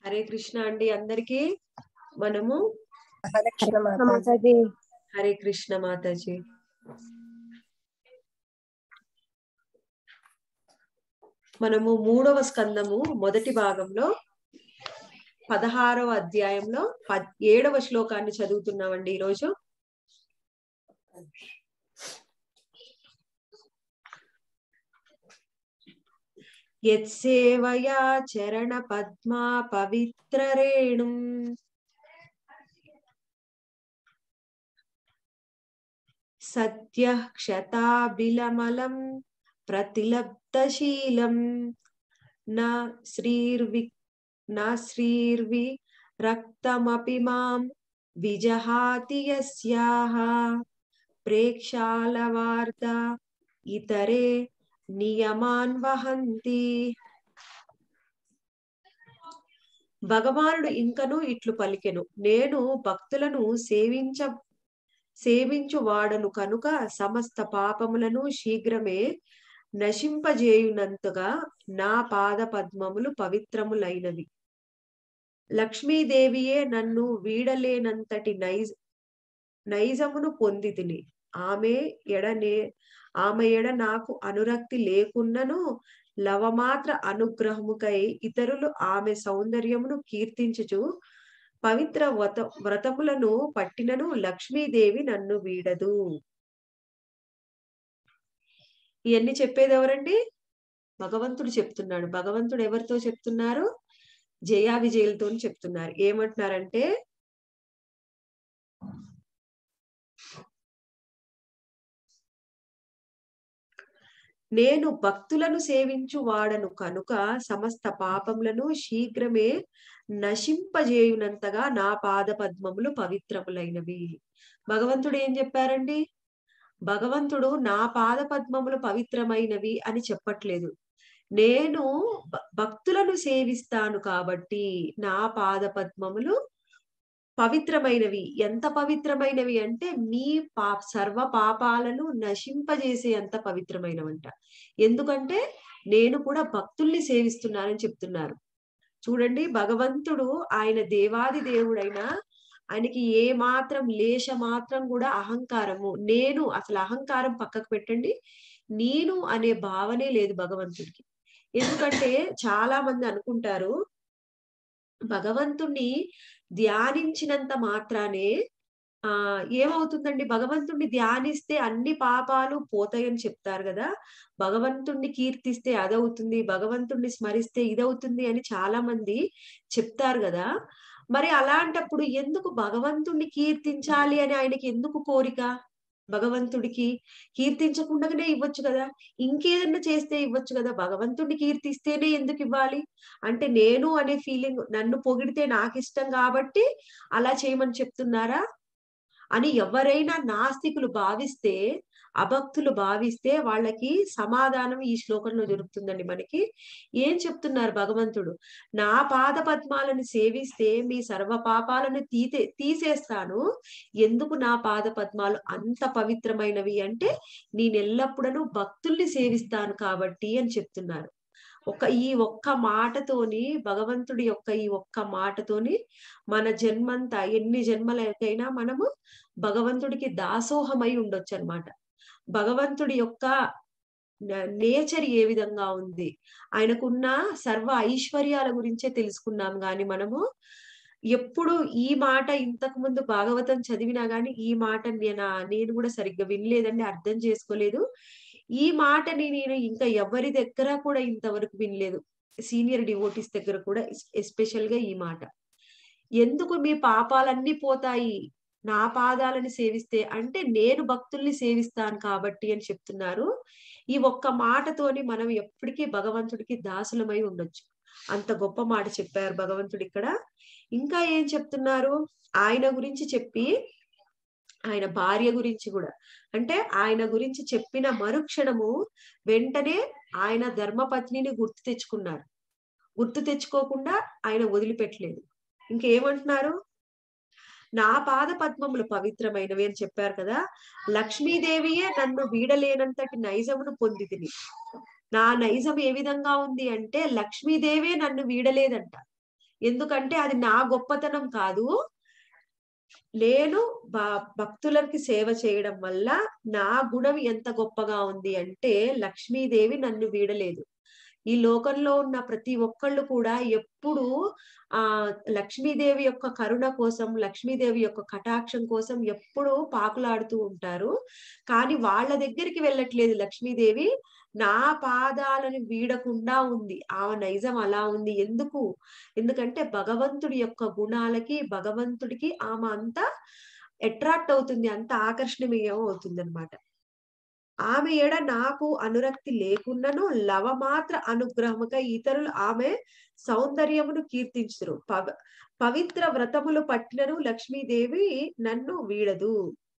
హరే కృష్ణ అండి అందరికి మనము హరే కృష్ణ మాతాజీ మాతాజీ హరే కృష్ణ మాతాజీ మనము మూడవ స్కందము మొదటి భాగంలో పదహారవ అధ్యాయంలో పద్ ఏడవ శ్లోకాన్ని చదువుతున్నామండి ఈరోజు యత్సేవయా చరణ పద్మా పవిత్రరేణు సత్య క్షతాబిలమలం ప్రతిలబ్ధశీలం నా శ్రీర్వి నా శ్రీర్వి రక్తమపి మాం విజహాతి యస్యాః ప్రేక్షాలవార్త ఇతరే నియమాన్ వహంతి భగవానుడు ఇంకను ఇట్లు పలికెను నేను భక్తులను సేవించ సేవించు వాడను కనుక సమస్త పాపములను శీఘ్రమే నశింపజేయునంతగా నా పాద పద్మములు పవిత్రములైనవి లక్ష్మీదేవియే నన్ను వీడలేనంతటి నైజ నైజమును పొంది తిని ఆమె ఎడనే ఆమె ఎడ నాకు అనురక్తి లేకున్నను లవమాత్ర అనుగ్రహముకై ఇతరులు ఆమె సౌందర్యమును కీర్తించుచు పవిత్ర వ్రత వ్రతములను పట్టినను లక్ష్మీదేవి నన్ను వీడదు ఇవన్నీ చెప్పేది ఎవరండి భగవంతుడు చెప్తున్నాడు భగవంతుడు ఎవరితో చెప్తున్నారు జయా విజయులతో చెప్తున్నారు ఏమంటున్నారంటే నేను భక్తులను సేవించు వాడను కనుక సమస్త పాపములను శీఘ్రమే నశింపజేయునంతగా నా పాద పద్మములు పవిత్రములైనవి భగవంతుడు ఏం చెప్పారండి భగవంతుడు నా పాద పద్మములు పవిత్రమైనవి అని చెప్పట్లేదు నేను భ- భక్తులను సేవిస్తాను కాబట్టి నా పాద పద్మములు పవిత్రమైనవి ఎంత పవిత్రమైనవి అంటే మీ పా సర్వ పాపాలను నశింపజేసే అంత పవిత్రమైనవంట ఎందుకంటే నేను కూడా భక్తుల్ని సేవిస్తున్నానని చెప్తున్నారు చూడండి భగవంతుడు ఆయన దేవాది దేవుడైన ఆయనకి ఏ మాత్రం లేశ మాత్రం కూడా అహంకారము నేను అసలు అహంకారం పక్కకు పెట్టండి నేను అనే భావనే లేదు భగవంతుడికి ఎందుకంటే చాలా మంది అనుకుంటారు భగవంతుణ్ణి ధ్యానించినంత మాత్రానే ఆ ఏమవుతుందండి భగవంతుణ్ణి ధ్యానిస్తే అన్ని పాపాలు పోతాయని చెప్తారు కదా భగవంతుణ్ణి కీర్తిస్తే అదవుతుంది భగవంతుణ్ణి స్మరిస్తే ఇదవుతుంది అని చాలా మంది చెప్తారు కదా మరి అలాంటప్పుడు ఎందుకు భగవంతుణ్ణి కీర్తించాలి అని ఆయనకి ఎందుకు కోరిక భగవంతుడికి కీర్తించకుండానే ఇవ్వచ్చు కదా ఇంకేదన్నా చేస్తే ఇవ్వచ్చు కదా భగవంతుడిని కీర్తిస్తేనే ఎందుకు ఇవ్వాలి అంటే నేను అనే ఫీలింగ్ నన్ను పొగిడితే నాకు ఇష్టం కాబట్టి అలా చేయమని చెప్తున్నారా అని ఎవరైనా నాస్తికులు భావిస్తే అభక్తులు భావిస్తే వాళ్ళకి సమాధానం ఈ శ్లోకంలో దొరుకుతుందండి మనకి ఏం చెప్తున్నారు భగవంతుడు నా పాద పద్మాలను సేవిస్తే మీ సర్వ పాపాలను తీతే తీసేస్తాను ఎందుకు నా పాద పద్మాలు అంత పవిత్రమైనవి అంటే నేను ఎల్లప్పుడూ భక్తుల్ని సేవిస్తాను కాబట్టి అని చెప్తున్నారు ఒక ఈ ఒక్క మాటతోని భగవంతుడి యొక్క ఈ ఒక్క మాటతోని మన జన్మంతా ఎన్ని జన్మలకైనా మనము భగవంతుడికి దాసోహమై ఉండొచ్చు అన్నమాట భగవంతుడి యొక్క నేచర్ ఏ విధంగా ఉంది ఆయనకున్న సర్వ ఐశ్వర్యాల గురించే తెలుసుకున్నాం గాని మనము ఎప్పుడు ఈ మాట ఇంతకు ముందు భాగవతం చదివినా గాని ఈ మాట నేను నేను కూడా సరిగ్గా వినలేదండి అర్థం చేసుకోలేదు ఈ మాటని నేను ఇంకా ఎవరి దగ్గర కూడా ఇంతవరకు వినలేదు సీనియర్ డివోటీస్ దగ్గర కూడా ఎస్పెషల్ గా ఈ మాట ఎందుకు మీ పాపాలన్నీ పోతాయి నా పాదాలని సేవిస్తే అంటే నేను భక్తుల్ని సేవిస్తాను కాబట్టి అని చెప్తున్నారు ఈ ఒక్క మాటతోని మనం ఎప్పటికీ భగవంతుడికి దాసులమై ఉండొచ్చు అంత గొప్ప మాట చెప్పారు భగవంతుడు ఇక్కడ ఇంకా ఏం చెప్తున్నారు ఆయన గురించి చెప్పి ఆయన భార్య గురించి కూడా అంటే ఆయన గురించి చెప్పిన మరుక్షణము వెంటనే ఆయన ధర్మపత్నిని గుర్తు తెచ్చుకున్నారు గుర్తు తెచ్చుకోకుండా ఆయన వదిలిపెట్టలేదు ఇంకేమంటున్నారు నా పాద పద్మములు పవిత్రమైనవి అని చెప్పారు కదా లక్ష్మీదేవియే నన్ను వీడలేనంతటి నైజమును పొంది తిని నా నైజం ఏ విధంగా ఉంది అంటే లక్ష్మీదేవే నన్ను వీడలేదంట ఎందుకంటే అది నా గొప్పతనం కాదు నేను భ- భక్తులకి సేవ చేయడం వల్ల నా గుణం ఎంత గొప్పగా ఉంది అంటే లక్ష్మీదేవి నన్ను వీడలేదు ఈ లోకంలో ఉన్న ప్రతి ఒక్కళ్ళు కూడా ఎప్పుడు ఆ లక్ష్మీదేవి యొక్క కరుణ కోసం లక్ష్మీదేవి యొక్క కటాక్షం కోసం ఎప్పుడు పాకులాడుతూ ఉంటారు కానీ వాళ్ళ దగ్గరికి వెళ్ళట్లేదు లక్ష్మీదేవి నా పాదాలను వీడకుండా ఉంది ఆ నైజం అలా ఉంది ఎందుకు ఎందుకంటే భగవంతుడి యొక్క గుణాలకి భగవంతుడికి ఆమె అంతా అట్రాక్ట్ అవుతుంది అంత ఆకర్షణీయం అవుతుంది అనమాట ఆమె ఎడ నాకు అనురక్తి లేకున్నను లవమాత్ర అనుగ్రహముగా ఇతరులు ఆమె సౌందర్యమును కీర్తించరు పవ పవిత్ర వ్రతములు పట్టినను లక్ష్మీదేవి నన్ను వీడదు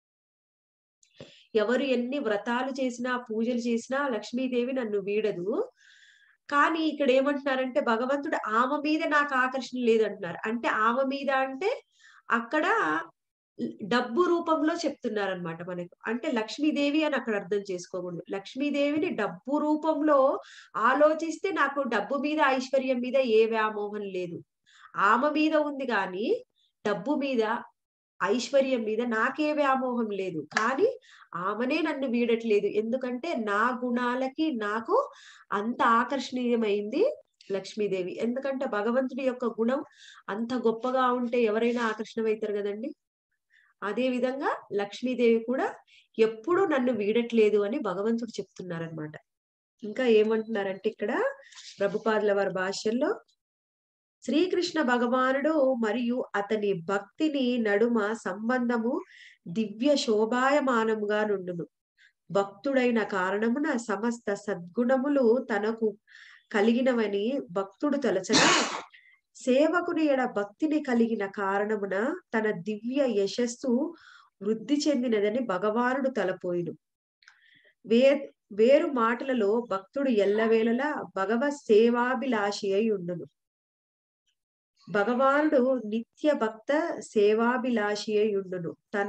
ఎవరు ఎన్ని వ్రతాలు చేసినా పూజలు చేసినా లక్ష్మీదేవి నన్ను వీడదు కానీ ఇక్కడ ఏమంటున్నారంటే భగవంతుడు ఆమె మీద నాకు ఆకర్షణ లేదంటున్నారు అంటే ఆమె మీద అంటే అక్కడ డబ్బు రూపంలో చెప్తున్నారనమాట మనకు అంటే లక్ష్మీదేవి అని అక్కడ అర్థం చేసుకోకూడదు లక్ష్మీదేవిని డబ్బు రూపంలో ఆలోచిస్తే నాకు డబ్బు మీద ఐశ్వర్యం మీద ఏ వ్యామోహం లేదు ఆమె మీద ఉంది కానీ డబ్బు మీద ఐశ్వర్యం మీద నాకే వ్యామోహం లేదు కానీ ఆమెనే నన్ను వీడట్లేదు ఎందుకంటే నా గుణాలకి నాకు అంత ఆకర్షణీయమైంది లక్ష్మీదేవి ఎందుకంటే భగవంతుడి యొక్క గుణం అంత గొప్పగా ఉంటే ఎవరైనా ఆకర్షణమవుతారు కదండి అదే విధంగా లక్ష్మీదేవి కూడా ఎప్పుడు నన్ను వీడట్లేదు అని భగవంతుడు చెప్తున్నారనమాట ఇంకా ఏమంటున్నారంటే ఇక్కడ ప్రభుపాదుల వారి భాష్యంలో శ్రీకృష్ణ భగవానుడు మరియు అతని భక్తిని నడుమ సంబంధము దివ్య శోభాయమానముగా నుండును భక్తుడైన కారణమున సమస్త సద్గుణములు తనకు కలిగినవని భక్తుడు తలచగా సేవకుని ఎడ భక్తిని కలిగిన కారణమున తన దివ్య యశస్సు వృద్ధి చెందినదని భగవానుడు తలపోయిను వే వేరు మాటలలో భక్తుడు ఎల్లవేళలా భగవత్ సేవాభిలాషి అయి ఉండును భగవానుడు నిత్య భక్త సేవాభిలాషి అయి ఉండును తన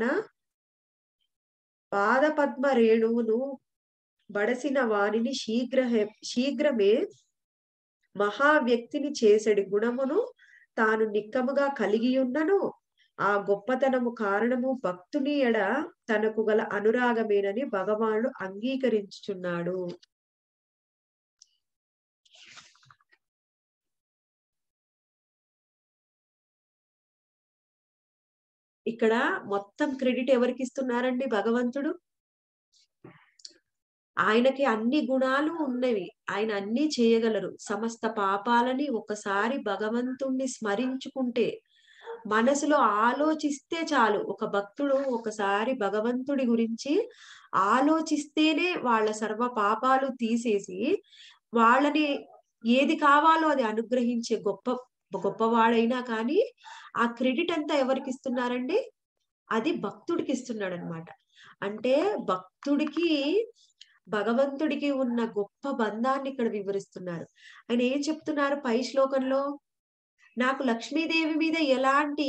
పాదపద్మ రేణువును బడసిన వానిని శీఘ్ర శీఘ్రమే మహా వ్యక్తిని చేసడి గుణమును తాను నిక్కముగా కలిగి ఉన్నను ఆ గొప్పతనము కారణము భక్తుని ఎడ తనకు గల అనురాగమేనని భగవానుడు అంగీకరించుచున్నాడు ఇక్కడ మొత్తం క్రెడిట్ ఎవరికి ఇస్తున్నారండి భగవంతుడు ఆయనకి అన్ని గుణాలు ఉన్నవి ఆయన అన్ని చేయగలరు సమస్త పాపాలని ఒకసారి భగవంతుణ్ణి స్మరించుకుంటే మనసులో ఆలోచిస్తే చాలు ఒక భక్తుడు ఒకసారి భగవంతుడి గురించి ఆలోచిస్తేనే వాళ్ళ సర్వ పాపాలు తీసేసి వాళ్ళని ఏది కావాలో అది అనుగ్రహించే గొప్ప గొప్పవాడైనా కానీ ఆ క్రెడిట్ అంతా ఎవరికి ఇస్తున్నారండి అది భక్తుడికి ఇస్తున్నాడు అనమాట అంటే భక్తుడికి భగవంతుడికి ఉన్న గొప్ప బంధాన్ని ఇక్కడ వివరిస్తున్నారు ఆయన ఏం చెప్తున్నారు పై శ్లోకంలో నాకు లక్ష్మీదేవి మీద ఎలాంటి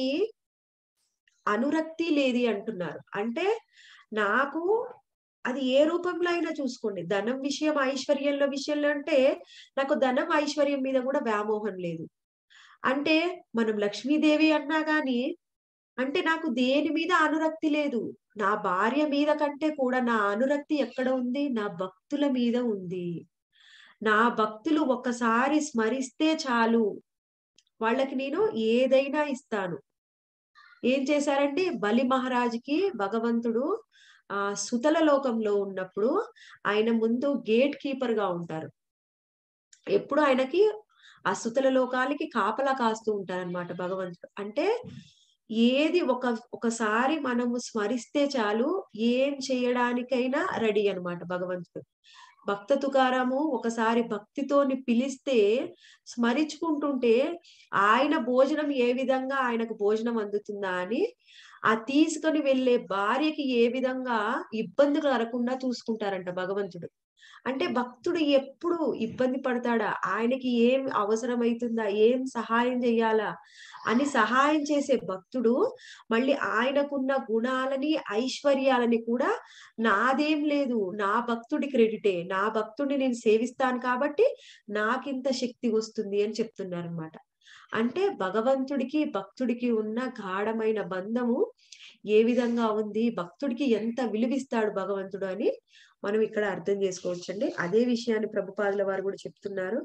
అనురక్తి లేది అంటున్నారు అంటే నాకు అది ఏ రూపంలో అయినా చూసుకోండి ధనం విషయం ఐశ్వర్యంలో విషయంలో అంటే నాకు ధనం ఐశ్వర్యం మీద కూడా వ్యామోహం లేదు అంటే మనం లక్ష్మీదేవి అన్నా గాని అంటే నాకు దేని మీద అనురక్తి లేదు నా భార్య మీద కంటే కూడా నా అనురక్తి ఎక్కడ ఉంది నా భక్తుల మీద ఉంది నా భక్తులు ఒక్కసారి స్మరిస్తే చాలు వాళ్ళకి నేను ఏదైనా ఇస్తాను ఏం చేశారంటే బలి మహారాజుకి భగవంతుడు ఆ సుతల లోకంలో ఉన్నప్పుడు ఆయన ముందు గేట్ కీపర్ గా ఉంటారు ఎప్పుడు ఆయనకి ఆ సుతల లోకాలకి కాపలా కాస్తూ ఉంటారనమాట భగవంతుడు అంటే ఏది ఒక ఒకసారి మనము స్మరిస్తే చాలు ఏం చేయడానికైనా రెడీ అనమాట భగవంతుడు భక్త తుకారాము ఒకసారి భక్తితోని పిలిస్తే స్మరించుకుంటుంటే ఆయన భోజనం ఏ విధంగా ఆయనకు భోజనం అందుతుందా అని ఆ తీసుకొని వెళ్ళే భార్యకి ఏ విధంగా ఇబ్బంది కలగకుండా చూసుకుంటారంట భగవంతుడు అంటే భక్తుడు ఎప్పుడు ఇబ్బంది పడతాడా ఆయనకి ఏం అవసరమైతుందా ఏం సహాయం చెయ్యాలా అని సహాయం చేసే భక్తుడు మళ్ళీ ఆయనకున్న గుణాలని ఐశ్వర్యాలని కూడా నాదేం లేదు నా భక్తుడి క్రెడిటే నా భక్తుడిని నేను సేవిస్తాను కాబట్టి నాకింత శక్తి వస్తుంది అని చెప్తున్నారు అనమాట అంటే భగవంతుడికి భక్తుడికి ఉన్న గాఢమైన బంధము ఏ విధంగా ఉంది భక్తుడికి ఎంత విలువిస్తాడు భగవంతుడు అని మనం ఇక్కడ అర్థం చేసుకోవచ్చండి అదే విషయాన్ని ప్రభుపాదుల వారు కూడా చెప్తున్నారు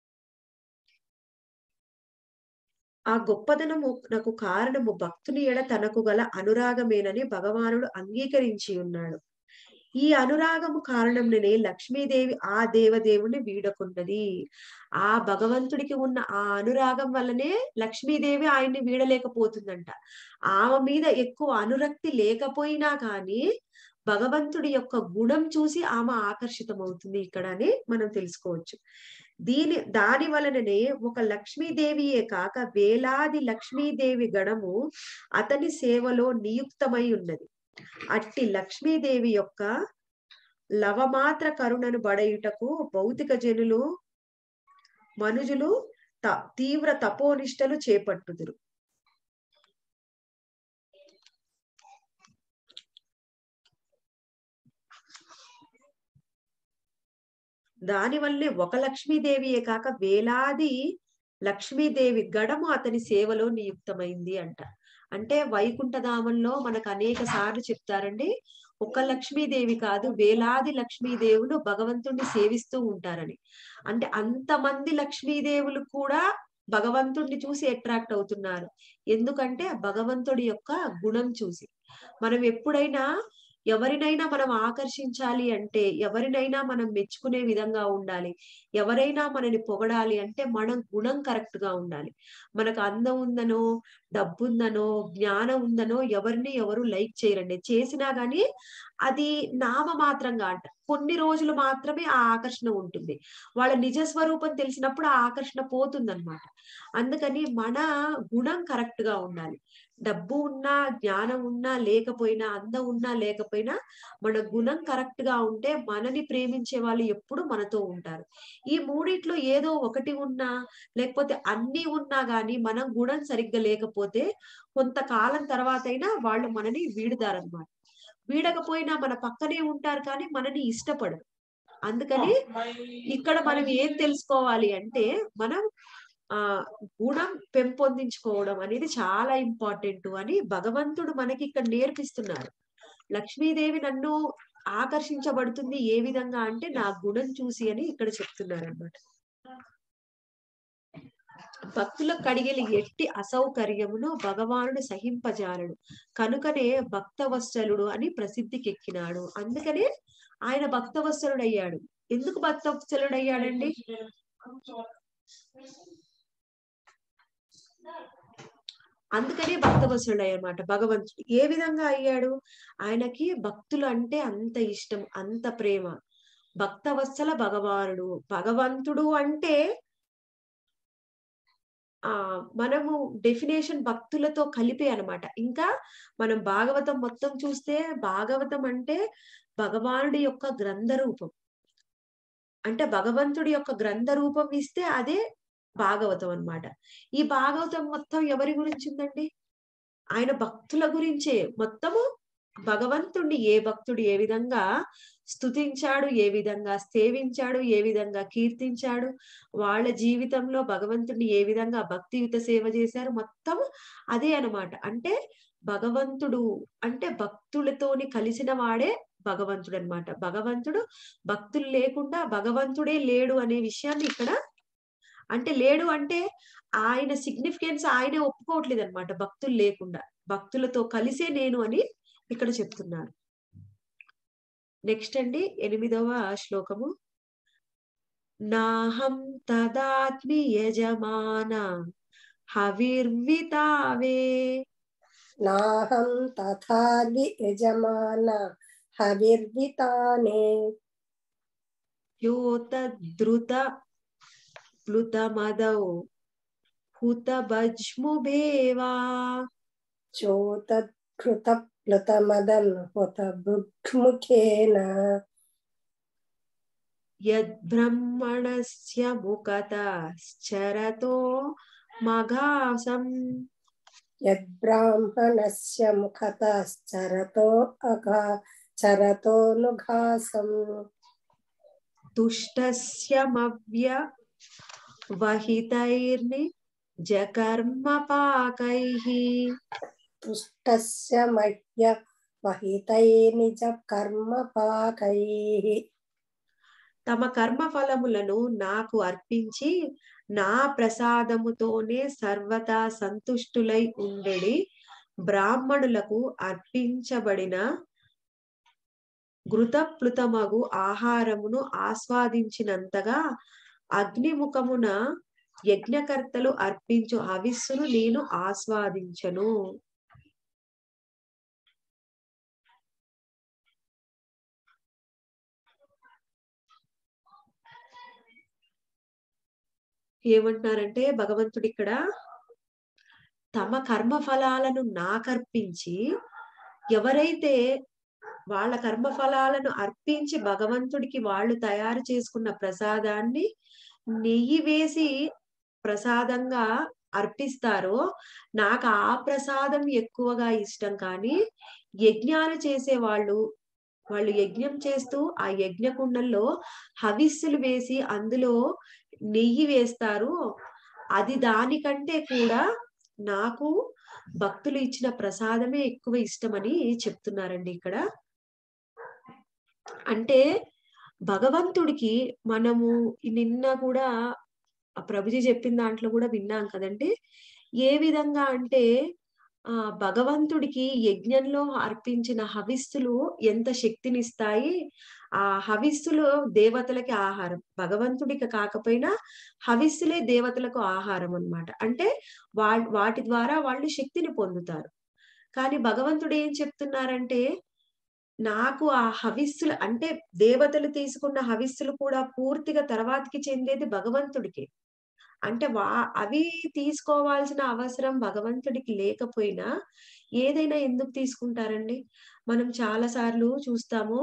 ఆ గొప్పదనము నాకు కారణము భక్తుని ఎడ తనకు గల అనురాగమేనని భగవానుడు అంగీకరించి ఉన్నాడు ఈ అనురాగము కారణంనే లక్ష్మీదేవి ఆ దేవదేవుని వీడకున్నది ఆ భగవంతుడికి ఉన్న ఆ అనురాగం వల్లనే లక్ష్మీదేవి ఆయన్ని వీడలేకపోతుందంట ఆమె మీద ఎక్కువ అనురక్తి లేకపోయినా కానీ భగవంతుడి యొక్క గుణం చూసి ఆమె ఆకర్షితమవుతుంది ఇక్కడ అని మనం తెలుసుకోవచ్చు దీని దాని వలననే ఒక లక్ష్మీదేవియే కాక వేలాది లక్ష్మీదేవి గణము అతని సేవలో నియుక్తమై ఉన్నది అట్టి లక్ష్మీదేవి యొక్క లవమాత్ర కరుణను బడయుటకు భౌతిక జనులు మనుజులు త తీవ్ర తపోనిష్టలు చేపట్టుదురు దానివల్లే ఒక లక్ష్మీదేవియే కాక వేలాది లక్ష్మీదేవి గడము అతని సేవలో నియుక్తమైంది అంట అంటే వైకుంఠధామంలో మనకు అనేక సార్లు చెప్తారండి ఒక లక్ష్మీదేవి కాదు వేలాది లక్ష్మీదేవులు భగవంతుణ్ణి సేవిస్తూ ఉంటారని అంటే అంతమంది లక్ష్మీదేవులు కూడా భగవంతుడిని చూసి అట్రాక్ట్ అవుతున్నారు ఎందుకంటే భగవంతుడి యొక్క గుణం చూసి మనం ఎప్పుడైనా ఎవరినైనా మనం ఆకర్షించాలి అంటే ఎవరినైనా మనం మెచ్చుకునే విధంగా ఉండాలి ఎవరైనా మనని పొగడాలి అంటే మన గుణం కరెక్ట్ గా ఉండాలి మనకు అందం ఉందనో డబ్బు ఉందనో జ్ఞానం ఉందనో ఎవరిని ఎవరు లైక్ చేయరండి చేసినా గానీ అది నామ మాత్రంగా అంట కొన్ని రోజులు మాత్రమే ఆ ఆకర్షణ ఉంటుంది వాళ్ళ నిజ స్వరూపం తెలిసినప్పుడు ఆ ఆకర్షణ పోతుందన్నమాట అందుకని మన గుణం కరెక్ట్ గా ఉండాలి డబ్బు ఉన్నా జ్ఞానం ఉన్నా లేకపోయినా అందం ఉన్నా లేకపోయినా మన గుణం కరెక్ట్ గా ఉంటే మనని ప్రేమించే వాళ్ళు ఎప్పుడు మనతో ఉంటారు ఈ మూడిట్లో ఏదో ఒకటి ఉన్నా లేకపోతే అన్ని ఉన్నా గాని మనం గుణం సరిగ్గా లేకపోతే కొంతకాలం తర్వాత అయినా వాళ్ళు మనని వీడుతారనమాట వీడకపోయినా మన పక్కనే ఉంటారు కానీ మనని ఇష్టపడరు అందుకని ఇక్కడ మనం ఏం తెలుసుకోవాలి అంటే మనం ఆ గుణం పెంపొందించుకోవడం అనేది చాలా ఇంపార్టెంట్ అని భగవంతుడు మనకి ఇక్కడ నేర్పిస్తున్నారు లక్ష్మీదేవి నన్ను ఆకర్షించబడుతుంది ఏ విధంగా అంటే నా గుణం చూసి అని ఇక్కడ చెప్తున్నారు అనమాట భక్తుల కడిగలి ఎట్టి అసౌకర్యమును భగవానుడు సహింపజాలడు కనుకనే భక్తవత్సలుడు అని ప్రసిద్ధికెక్కినాడు అందుకనే ఆయన భక్తవత్సలుడు అయ్యాడు ఎందుకు భక్తవత్సలుడు అయ్యాడండి అందుకనే భక్తవత్సలుడు అయ్యామాట భగవంతుడు ఏ విధంగా అయ్యాడు ఆయనకి భక్తులు అంటే అంత ఇష్టం అంత ప్రేమ భక్తవత్సల భగవానుడు భగవంతుడు అంటే ఆ మనము డెఫినేషన్ భక్తులతో కలిపే అనమాట ఇంకా మనం భాగవతం మొత్తం చూస్తే భాగవతం అంటే భగవానుడి యొక్క గ్రంథ రూపం అంటే భగవంతుడి యొక్క గ్రంథ రూపం ఇస్తే అదే భాగవతం అన్నమాట ఈ భాగవతం మొత్తం ఎవరి గురించి ఉందండి ఆయన భక్తుల గురించే మొత్తము భగవంతుణ్ణి ఏ భక్తుడు ఏ విధంగా స్తుతించాడు ఏ విధంగా సేవించాడు ఏ విధంగా కీర్తించాడు వాళ్ళ జీవితంలో భగవంతుడిని ఏ విధంగా భక్తియుత సేవ చేశారు మొత్తం అదే అన్నమాట అంటే భగవంతుడు అంటే భక్తులతోని కలిసిన వాడే భగవంతుడు అన్నమాట భగవంతుడు భక్తులు లేకుండా భగవంతుడే లేడు అనే విషయాన్ని ఇక్కడ అంటే లేడు అంటే ఆయన సిగ్నిఫికెన్స్ ఆయనే ఒప్పుకోవట్లేదు అనమాట భక్తులు లేకుండా భక్తులతో కలిసే నేను అని ఇక్కడ చెప్తున్నారు నెక్స్ట్ అండి ఎనిమిదవ శ్లోకము నాహం తదాత్మి యజమాన హవిర్వితావే నాహం తథాది యజమాన హవిర్వితానే యోతద్రుత ప్లుతమదౌ హుతభజ్ముభేవా చోతృత ప్లుతమదన్ హుత బుగ్ముఖేన యద్బ్రహ్మణస్య ముఖతశ్చరతో మఘాసం యద్బ్రాహ్మణస్య ముఖతశ్చరతో అఘా చరతో నుఘాసం తుష్టస్య మవ్య వహితైర్ని జకర్మ పాకైః తుష్టస్య మహ్య మహితై నిజ కర్మ పాకై తమ కర్మ ఫలములను నాకు అర్పించి నా ప్రసాదముతోనే సర్వదా సంతుష్టులై ఉండెడి బ్రాహ్మణులకు అర్పించబడిన ఘృతప్లుతమగు ఆహారమును ఆస్వాదించినంతగా అగ్నిముఖమున యజ్ఞకర్తలు అర్పించు హవిస్సును నేను ఆస్వాదించను ఏమంటున్నారంటే భగవంతుడు ఇక్కడ తమ కర్మ ఫలాలను నాకర్పించి ఎవరైతే వాళ్ళ కర్మ ఫలాలను అర్పించి భగవంతుడికి వాళ్ళు తయారు చేసుకున్న ప్రసాదాన్ని నెయ్యి వేసి ప్రసాదంగా అర్పిస్తారో నాకు ఆ ప్రసాదం ఎక్కువగా ఇష్టం కానీ యజ్ఞాలు చేసే వాళ్ళు వాళ్ళు యజ్ఞం చేస్తూ ఆ యజ్ఞ కుండంలో హవిస్సులు వేసి అందులో నెయ్యి వేస్తారు అది దానికంటే కూడా నాకు భక్తులు ఇచ్చిన ప్రసాదమే ఎక్కువ ఇష్టమని చెప్తున్నారండి ఇక్కడ అంటే భగవంతుడికి మనము నిన్న కూడా ఆ ప్రభుజీ చెప్పిన దాంట్లో కూడా విన్నాం కదండి ఏ విధంగా అంటే ఆ భగవంతుడికి యజ్ఞంలో అర్పించిన హవిస్సులు ఎంత శక్తినిస్తాయి ఆ హవిస్సులు దేవతలకి ఆహారం భగవంతుడికి కాకపోయినా హవిస్సులే దేవతలకు ఆహారం అన్నమాట అంటే వా వాటి ద్వారా వాళ్ళు శక్తిని పొందుతారు కానీ భగవంతుడు ఏం చెప్తున్నారంటే నాకు ఆ హవిస్సులు అంటే దేవతలు తీసుకున్న హవిస్సులు కూడా పూర్తిగా తర్వాతకి చెందేది భగవంతుడికి అంటే వా అవి తీసుకోవాల్సిన అవసరం భగవంతుడికి లేకపోయినా ఏదైనా ఎందుకు తీసుకుంటారండి మనం చాలా సార్లు చూస్తాము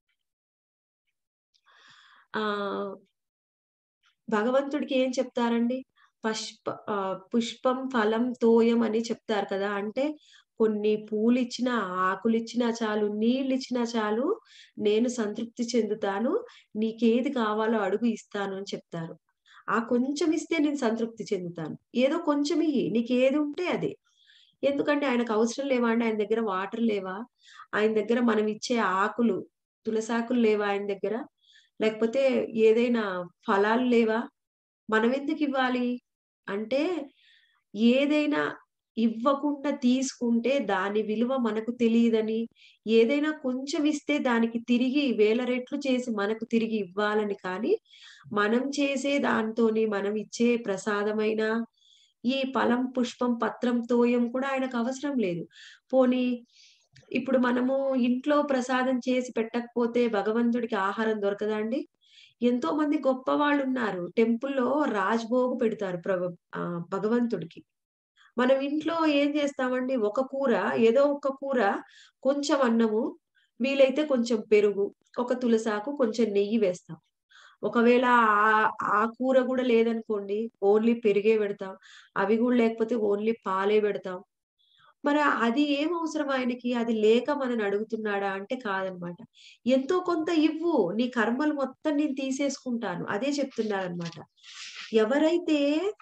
ఆ భగవంతుడికి ఏం చెప్తారండి పష్ప ఆ, పుష్పం ఫలం తోయం అని చెప్తారు కదా అంటే కొన్ని పూలు ఇచ్చినా ఆకులు ఇచ్చినా చాలు నీళ్ళు ఇచ్చినా చాలు నేను సంతృప్తి చెందుతాను నీకేది కావాలో అడుగు ఇస్తాను అని చెప్తారు ఆ కొంచెం ఇస్తే నేను సంతృప్తి చెందుతాను ఏదో కొంచెం ఇయ్యి నీకు ఏది ఉంటే అదే ఎందుకంటే ఆయనకు అవసరం లేవా అంటే ఆయన దగ్గర వాటర్ లేవా ఆయన దగ్గర మనం ఇచ్చే ఆకులు తులసాకులు లేవా ఆయన దగ్గర లేకపోతే ఏదైనా ఫలాలు లేవా మనం ఎందుకు ఇవ్వాలి అంటే ఏదైనా ఇవ్వకుండా తీసుకుంటే దాని విలువ మనకు తెలియదని ఏదైనా కొంచెం ఇస్తే దానికి తిరిగి వేల రెట్లు చేసి మనకు తిరిగి ఇవ్వాలని కానీ మనం చేసే దాంతోని మనం ఇచ్చే ప్రసాదమైన ఈ ఫలం పుష్పం పత్రం తోయం కూడా ఆయనకు అవసరం లేదు పోనీ ఇప్పుడు మనము ఇంట్లో ప్రసాదం చేసి పెట్టకపోతే భగవంతుడికి ఆహారం దొరకదా అండి ఎంతో మంది గొప్ప వాళ్ళు ఉన్నారు టెంపుల్లో రాజ్భోగు పెడతారు ప్రభు ఆ భగవంతుడికి మనం ఇంట్లో ఏం చేస్తామండి ఒక కూర ఏదో ఒక కూర కొంచెం అన్నము వీలైతే కొంచెం పెరుగు ఒక తులసాకు కొంచెం నెయ్యి వేస్తాం ఒకవేళ ఆ ఆ కూర కూడా లేదనుకోండి ఓన్లీ పెరిగే పెడతాం అవి కూడా లేకపోతే ఓన్లీ పాలే పెడతాం మరి అది ఏం అవసరం ఆయనకి అది లేక మనని అడుగుతున్నాడా అంటే కాదనమాట ఎంతో కొంత ఇవ్వు నీ కర్మలు మొత్తం నేను తీసేసుకుంటాను అదే చెప్తున్నారనమాట ఎవరైతే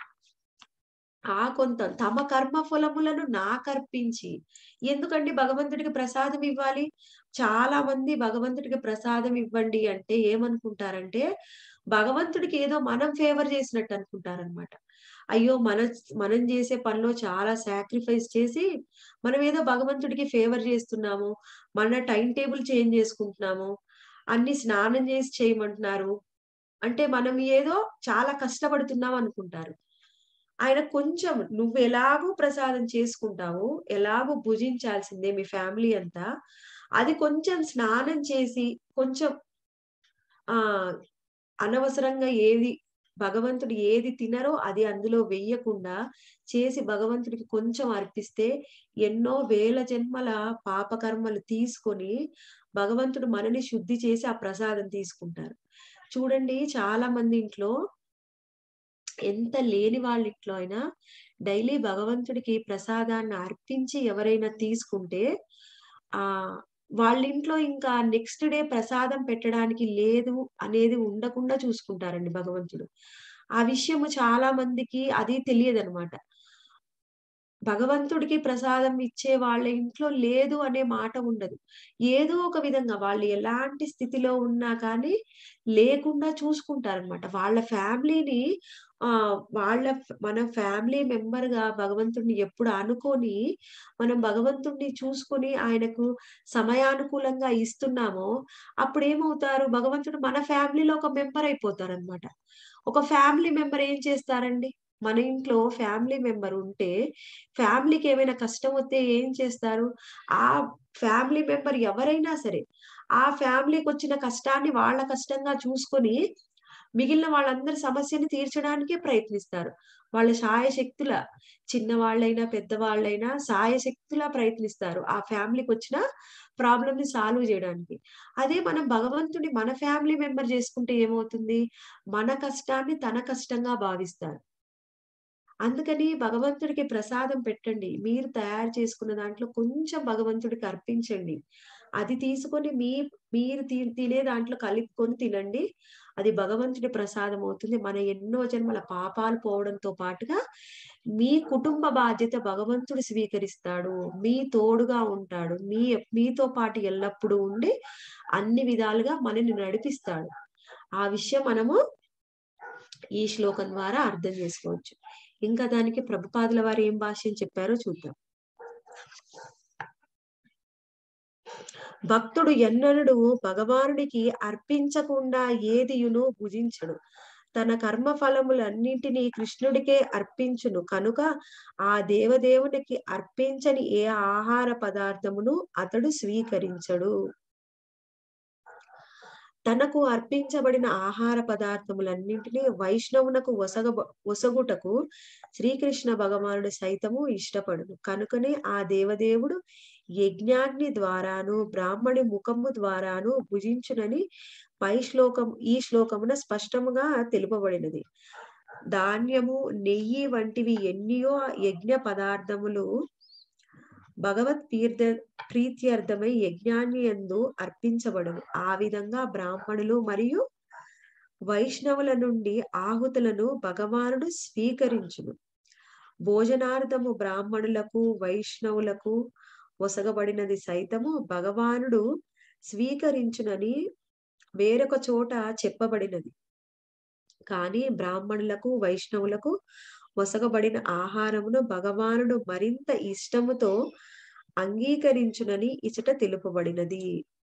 ఆ కొంత తమ కర్మ ఫలములను నాకర్పించి ఎందుకండి భగవంతుడికి ప్రసాదం ఇవ్వాలి చాలా మంది భగవంతుడికి ప్రసాదం ఇవ్వండి అంటే ఏమనుకుంటారంటే భగవంతుడికి ఏదో మనం ఫేవర్ చేసినట్టు అనుకుంటారనమాట అయ్యో మన మనం చేసే పనిలో చాలా సాక్రిఫైస్ చేసి మనం ఏదో భగవంతుడికి ఫేవర్ చేస్తున్నాము మన టైం టేబుల్ చేంజ్ చేసుకుంటున్నాము అన్ని స్నానం చేసి చేయమంటున్నారు అంటే మనం ఏదో చాలా కష్టపడుతున్నాం అనుకుంటారు ఆయన కొంచెం నువ్వు ఎలాగో ప్రసాదం చేసుకుంటావు ఎలాగో భుజించాల్సిందే మీ ఫ్యామిలీ అంతా అది కొంచెం స్నానం చేసి కొంచెం ఆ అనవసరంగా ఏది భగవంతుడు ఏది తినరో అది అందులో వెయ్యకుండా చేసి భగవంతుడికి కొంచెం అర్పిస్తే ఎన్నో వేల జన్మల పాపకర్మలు తీసుకొని భగవంతుడు మనని శుద్ధి చేసి ఆ ప్రసాదం తీసుకుంటారు చూడండి చాలా మంది ఇంట్లో ఎంత లేని వాళ్ళ ఇంట్లో అయినా డైలీ భగవంతుడికి ప్రసాదాన్ని అర్పించి ఎవరైనా తీసుకుంటే ఆ వాళ్ళ ఇంట్లో ఇంకా నెక్స్ట్ డే ప్రసాదం పెట్టడానికి లేదు అనేది ఉండకుండా చూసుకుంటారండి భగవంతుడు ఆ విషయము చాలా మందికి అది తెలియదనమాట. భగవంతుడికి ప్రసాదం ఇచ్చే వాళ్ళ ఇంట్లో లేదు అనే మాట ఉండదు. ఏదో ఒక విధంగా వాళ్ళు ఎలాంటి స్థితిలో ఉన్నా కానీ లేకుండా చూసుకుంటారనమాట. వాళ్ళ ఫ్యామిలీని ఆహ్, వాళ్ళ ఫ్ మన ఫ్యామిలీ మెంబర్‌గా భగవంతుడిని ఎప్పుడు అనుకోని, మనం భగవంతుడిని చూసుకొని ఆయనకు సమయానుకూలంగా ఇస్తున్నామో, అప్పుడేమవుతారు భగవంతుడు మన ఫ్యామిలీలో ఒక మెంబర్ అయిపోతారనమాట. ఒక ఫ్యామిలీ మెంబర్ ఏం చేస్తారండి? మన ఇంట్లో ఫ్యామిలీ మెంబర్ ఉంటే, ఫ్యామిలీకి ఏమైనా కష్టం వస్తే ఏం చేస్తారు? ఆ ఫ్యామిలీ మెంబర్ ఎవరైనా సరే, ఆ ఫ్యామిలీకొచ్చిన కష్టాన్ని వాళ్ళ కష్టంగా చూసుకొని, మిగిలిన వాళ్ళందరి సమస్యని తీర్చడానికే ప్రయత్నిస్తారు. వాళ్ళ శాయశక్తుల చిన్నవాళ్ళైనా, పెద్దవాళ్ళైనా శాయశక్తులా ప్రయత్నిస్తారు. ఆ ఫ్యామిలీకొచ్చిన ప్రాబ్లమ్‌ని సాల్వ్ జేయడానికి. అదే మనం భగవంతుడిని మన ఫ్యామిలీ మెంబర్ జేసుకుంటే ఏమవుతుంది? మన కష్టాన్ని తన కష్టంగా భావిస్తారు. అందుకని భగవంతుడికి ప్రసాదం పెట్టండి. మీరు తయారు చేసుకున్న దాంట్లో కొంచెం భగవంతుడికి అర్పించండి. అది తీసుకొని మీ మీరు తి తినే దాంట్లో కలుపుకొని తినండి. అది భగవంతుడి ప్రసాదం అవుతుంది. మన ఎన్నో జన్మల పాపాలు పోవడంతో పాటుగా, మీ కుటుంబ బాధ్యత భగవంతుడు స్వీకరిస్తాడు. మీ తోడుగా ఉంటాడు. మీ మీతో పాటు ఎల్లప్పుడూ ఉండి, అన్ని విధాలుగా మనల్ని నడిపిస్తాడు. ఆ విషయం మనము ఈ శ్లోకం ద్వారా అర్థం చేసుకోవచ్చు. ఇంకా దానికి ప్రభుపాదుల వారు ఏం భాష్యం చెప్పారో చూద్దాం. భక్తుడు ఎన్నడును భగవానుడికి అర్పించకుండా ఏదియును భుజించడు. తన కర్మ ఫలములన్నిటినీ కృష్ణుడికే అర్పించును కనుక, ఆ దేవదేవునికి అర్పించని ఏ ఆహార పదార్థమును అతడు స్వీకరించడు. తనకు అర్పించబడిన ఆహార పదార్థములన్నింటినీ వైష్ణవునకు ఒసగబ ఒసగుటకు శ్రీకృష్ణ భగవానుడు సైతము ఇష్టపడును. కనుకనే ఆ దేవదేవుడు యజ్ఞాగ్ని ద్వారాను, బ్రాహ్మణి ముఖము ద్వారాను భుజించునని పై శ్లోకం ఈ శ్లోకమున స్పష్టముగా తెలుపబడినది. ధాన్యము, నెయ్యి వంటివి ఎన్నియో యజ్ఞ పదార్థములు భగవత్ పీర్ద ప్రీత్యర్థమై యజ్ఞాన్ని యందు అర్పించబడును. ఆ విధంగా బ్రాహ్మణులు మరియు వైష్ణవుల నుండి ఆహుతులను భగవానుడు స్వీకరించును. భోజనార్థము బ్రాహ్మణులకు, వైష్ణవులకు ఒసగబడినది సైతము భగవానుడు స్వీకరించునని వేరొక చోట చెప్పబడినది. కానీ బ్రాహ్మణులకు, వైష్ణవులకు ఒసగబడిన ఆహారమును భగవానుడు మరింత ఇష్టముతో అంగీకరించునని ఇచట తెలుపబడినది.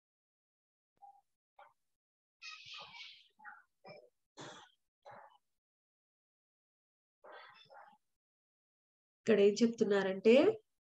ఇక్కడ ఏం చెప్తున్నారంటే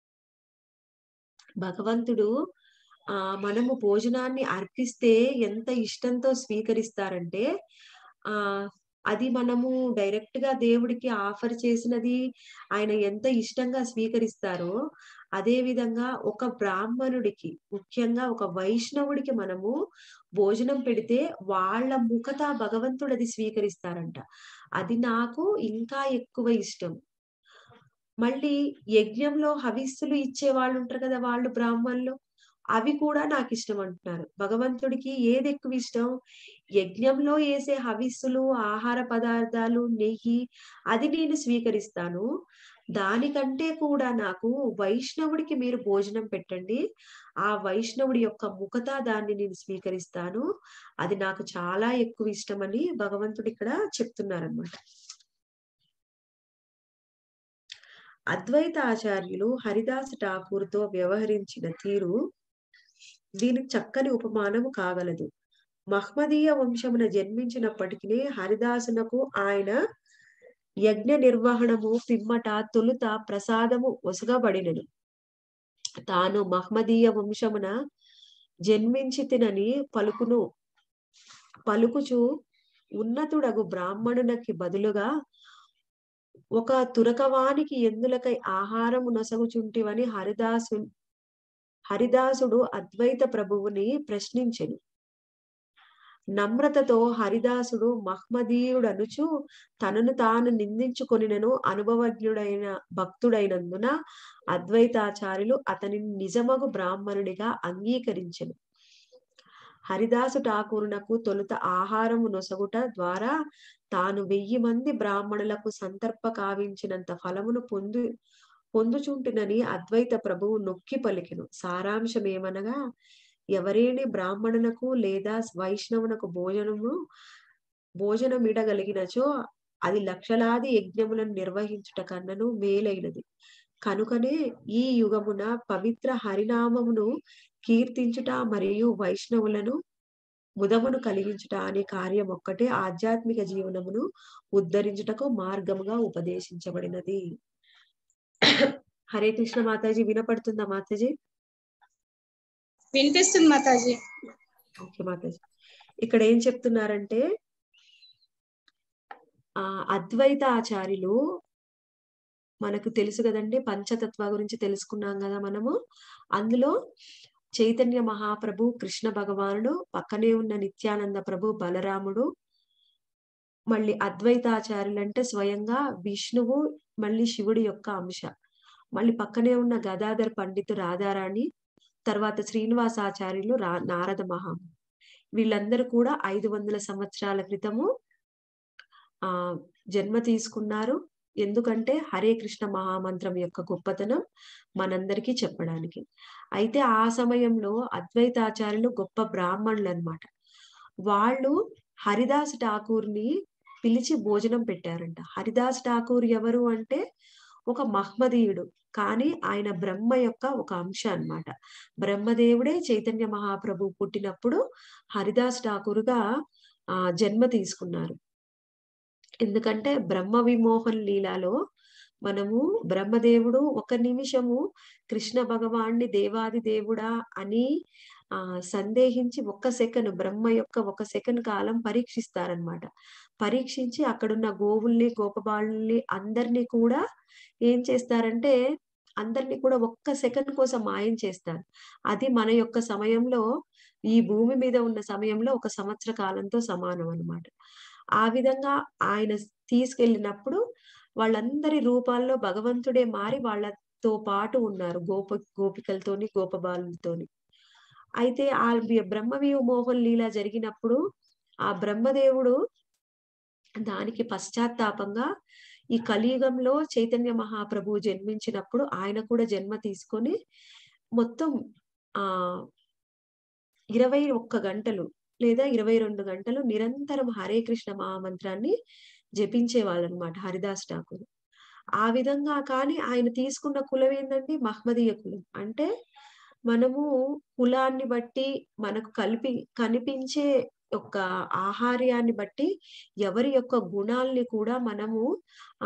భగవంతుడు ఆహ్, మనము భోజనాన్ని అర్పిస్తే ఎంత ఇష్టంతో స్వీకరిస్తారంటే ఆహ్, అది మనము డైరెక్ట్‌గా దేవుడికి ఆఫర్ చేసినది ఆయన ఎంత ఇష్టంగా స్వీకరిస్తారో, అదే విధంగా ఒక బ్రాహ్మణుడికి, ముఖ్యంగా ఒక వైష్ణవుడికి మనము భోజనం పెడితే వాళ్ళ ముఖత భగవంతుడు అది స్వీకరిస్తారంట. అది నాకు ఇంకా ఎక్కువ ఇష్టం. మళ్ళీ యజ్ఞంలో హవిస్సులు ఇచ్చే వాళ్ళుంటారు కదా! వాళ్ళు బ్రాహ్మణులు. అవి కూడా నాకిష్టం అంటున్నారు. భగవంతుడికి ఏది ఎక్కువ ఇష్టం? యజ్ఞంలో ఏసే హవిస్సులు, ఆహార పదార్థాలు, నెయ్యి అది నేను స్వీకరిస్తాను. దానికంటే కూడా నాకు వైష్ణవుడికి మీరు భోజనం పెట్టండి. ఆ వైష్ణవుడి యొక్క ముఖత దాన్ని నేను స్వీకరిస్తాను. అది నాకు చాలా ఎక్కువ ఇష్టమని భగవంతుడు ఇక్కడ చెప్తున్నారనమాట. అద్వైత ఆచార్యులు హరిదాస్ ఠాకూర్‌తో వ్యవహరించిన తీరు దీనికి చక్కని ఉపమానము కాగలదు. మహ్మదీయ వంశమున జన్మించినప్పటికిని హరిదాసునకు ఆయన యజ్ఞ నిర్వహణము పిమ్మట తొలుత ప్రసాదము ఒసగబడినెను. తాను మహ్మదీయ వంశమున జన్మించితినని పలుకును పలుకుచు ఉన్నతుడగు బ్రాహ్మణునకి బదులుగా ఒక తురకవానికి ఎందులకై ఆహారము నొసగుచుంటివని హరిదాసు హరిదాసుడు అద్వైత ప్రభువుని ప్రశ్నించెను. నమ్రతతో హరిదాసుడు మహ్మదీయుడనుచు తనను తాను నిందించుకొనినను అనుభవజ్ఞుడైన భక్తుడైనందున అద్వైతాచార్యులు అతనిని నిజమగు బ్రాహ్మణుడిగా అంగీకరించెను. హరిదాసు ఠాకూరునకు తొలుత ఆహారము నొసగుట ద్వారా తాను వెయ్యి మంది బ్రాహ్మణులకు సంతర్ప కావించినంత ఫలమును పొందు పొందుచుంటునని అద్వైత ప్రభువు నొక్కి పలికెను సారాంశమేమనగా ఎవరేని బ్రాహ్మణులకు లేదా వైష్ణవునకు భోజనము భోజనమిడగలిగినచో అది లక్షలాది యజ్ఞములను నిర్వహించుట కన్నను మేలైనది కనుకనే ఈ యుగమున పవిత్ర హరినామమును కీర్తించుట మరియు వైష్ణవులను ముదమును కలిగించుట అనే కార్యం ఒక్కటే ఆధ్యాత్మిక జీవనమును ఉద్ధరించుటకు మార్గముగా ఉపదేశించబడినది హరే కృష్ణ మాతాజీ వినపడుతుందా మాతాజీ వినిపిస్తుంది మాతాజీ ఓకే మాతాజీ ఇక్కడ ఏం చెప్తున్నారంటే ఆ అద్వైత ఆచార్యులు మనకు తెలుసు కదండి పంచతత్వ గురించి తెలుసుకున్నాం కదా మనము అందులో చైతన్య మహాప్రభు కృష్ణ భగవానుడు పక్కనే ఉన్న నిత్యానంద ప్రభు బలరాముడు మళ్ళీ అద్వైతాచార్యులు అంటే స్వయంగా విష్ణువు మళ్ళీ శివుడి యొక్క అంశ మళ్ళీ పక్కనే ఉన్న గదాధర్ పండితు రాధారాణి తర్వాత శ్రీనివాసాచార్యులు రా నారద మహా వీళ్ళందరూ కూడా ఐదు వందల సంవత్సరాల క్రితము ఆ జన్మ తీసుకున్నారు ఎందుకంటే హరే కృష్ణ మహామంత్రం యొక్క గొప్పతనం మనందరికీ చెప్పడానికి అయితే ఆ సమయంలో అద్వైతాచార్యులు గొప్ప బ్రాహ్మణులు అనమాట వాళ్ళు హరిదాస్ ఠాకూర్ని పిలిచి భోజనం పెట్టారంట హరిదాస్ ఠాకూర్ ఎవరు అంటే ఒక మహ్మదీయుడు కానీ ఆయన బ్రహ్మ యొక్క ఒక అంశ అన్నమాట బ్రహ్మదేవుడే చైతన్య మహాప్రభు పుట్టినప్పుడు హరిదాస్ ఠాకూర్గా ఆ జన్మ తీసుకున్నారు ఎందుకంటే బ్రహ్మ విమోహన్ లీలాలో మనము బ్రహ్మదేవుడు ఒక నిమిషము కృష్ణ భగవాన్ని దేవాది దేవుడా అని ఆ సందేహించి ఒక్క సెకండ్ బ్రహ్మ యొక్క ఒక సెకండ్ కాలం పరీక్షిస్తారనమాట పరీక్షించి అక్కడున్న గోవుల్ని గోపబాలుల్ని అందరినీ కూడా ఏం చేస్తారంటే అందరినీ కూడా ఒక్క సెకండ్ కోసం మాయం చేస్తారు అది మన యొక్క సమయంలో ఈ భూమి మీద ఉన్న సమయంలో ఒక సంవత్సర కాలంతో సమానం అన్నమాట ఆ విధంగా ఆయన తీసుకెళ్ళినప్పుడు వాళ్ళందరి రూపాల్లో భగవంతుడే మారి వాళ్ళతో పాటు ఉన్నారు గోప గోపికలతోని గోపబాలులతోని అయితే ఆ బ్రహ్మ మోహన్ లీల జరిగినప్పుడు ఆ బ్రహ్మదేవుడు దానికి పశ్చాత్తాపంగా ఈ కలియుగంలో చైతన్య మహాప్రభువు జన్మించినప్పుడు ఆయన కూడా జన్మ తీసుకొని మొత్తం ఆ ఇరవై ఒక్క గంటలు లేదా ఇరవై రెండు గంటలు నిరంతరం హరే కృష్ణ మహామంత్రాన్ని జపించే వాళ్ళనమాట హరిదాస్ ఠాకూర్ ఆ విధంగా కానీ ఆయన తీసుకున్న కులం ఏంటంటే మహ్మదీయ కులం అంటే మనము కులాన్ని బట్టి మనకు కలిపి కనిపించే యొక్క ఆహార్యాన్ని బట్టి ఎవరి యొక్క గుణాల్ని కూడా మనము ఆ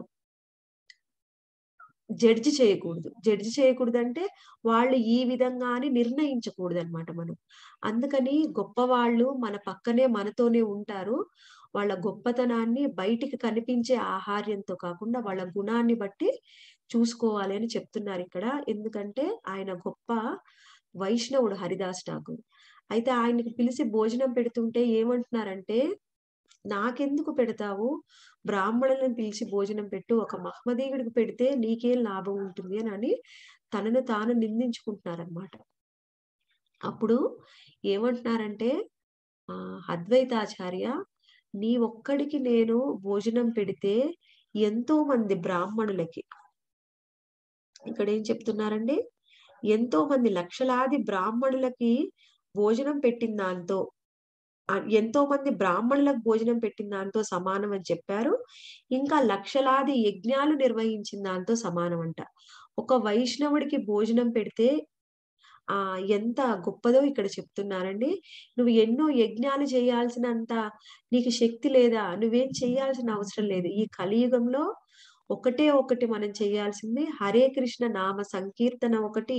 జడ్జి చేయకూడదు జడ్జి చేయకూడదు అంటే వాళ్ళు ఈ విధంగా అని నిర్ణయించకూడదు అనమాట మనం అందుకని గొప్పవాళ్ళు మన పక్కనే మనతోనే ఉంటారు వాళ్ళ గొప్పతనాన్ని బయటికి కనిపించే ఆహార్యంతో కాకుండా వాళ్ళ గుణాన్ని బట్టి చూసుకోవాలి అని చెప్తున్నారు ఇక్కడ ఎందుకంటే ఆయన గొప్ప వైష్ణవుడు హరిదాస్ ఠాకూర్ అయితే ఆయనకి పిలిచి భోజనం పెడుతుంటే ఏమంటున్నారంటే నాకెందుకు పెడతావు బ్రాహ్మణులను పిలిచి భోజనం పెట్టు ఒక మహ్మదీయుడికి పెడితే నీకేం లాభం ఉంటుంది అని అని తనను తాను నిందించుకుంటున్నారనమాట అప్పుడు ఏమంటున్నారంటే ఆ అద్వైతాచార్య నీ ఒక్కడికి నేను భోజనం పెడితే ఎంతో మంది బ్రాహ్మణులకి ఇక్కడ ఏం చెప్తున్నారండి ఎంతో మంది లక్షలాది బ్రాహ్మణులకి భోజనం పెట్టిన దాంతో ఎంతో మంది బ్రాహ్మణులకు భోజనం పెట్టిన దాంతో సమానం అని చెప్పారు ఇంకా లక్షలాది యజ్ఞాలు నిర్వహించిన దాంతో సమానం అంట ఒక వైష్ణవుడికి భోజనం పెడితే ఆ ఎంత గొప్పదో ఇక్కడ చెప్తున్నారండి నువ్వు ఎన్నో యజ్ఞాలు చేయాల్సినంత నీకు శక్తి లేదా నువ్వేం చేయాల్సిన అవసరం లేదు ఈ కలియుగంలో ఒకటే ఒకటి మనం చేయాల్సింది హరే కృష్ణ నామ సంకీర్తన ఒకటి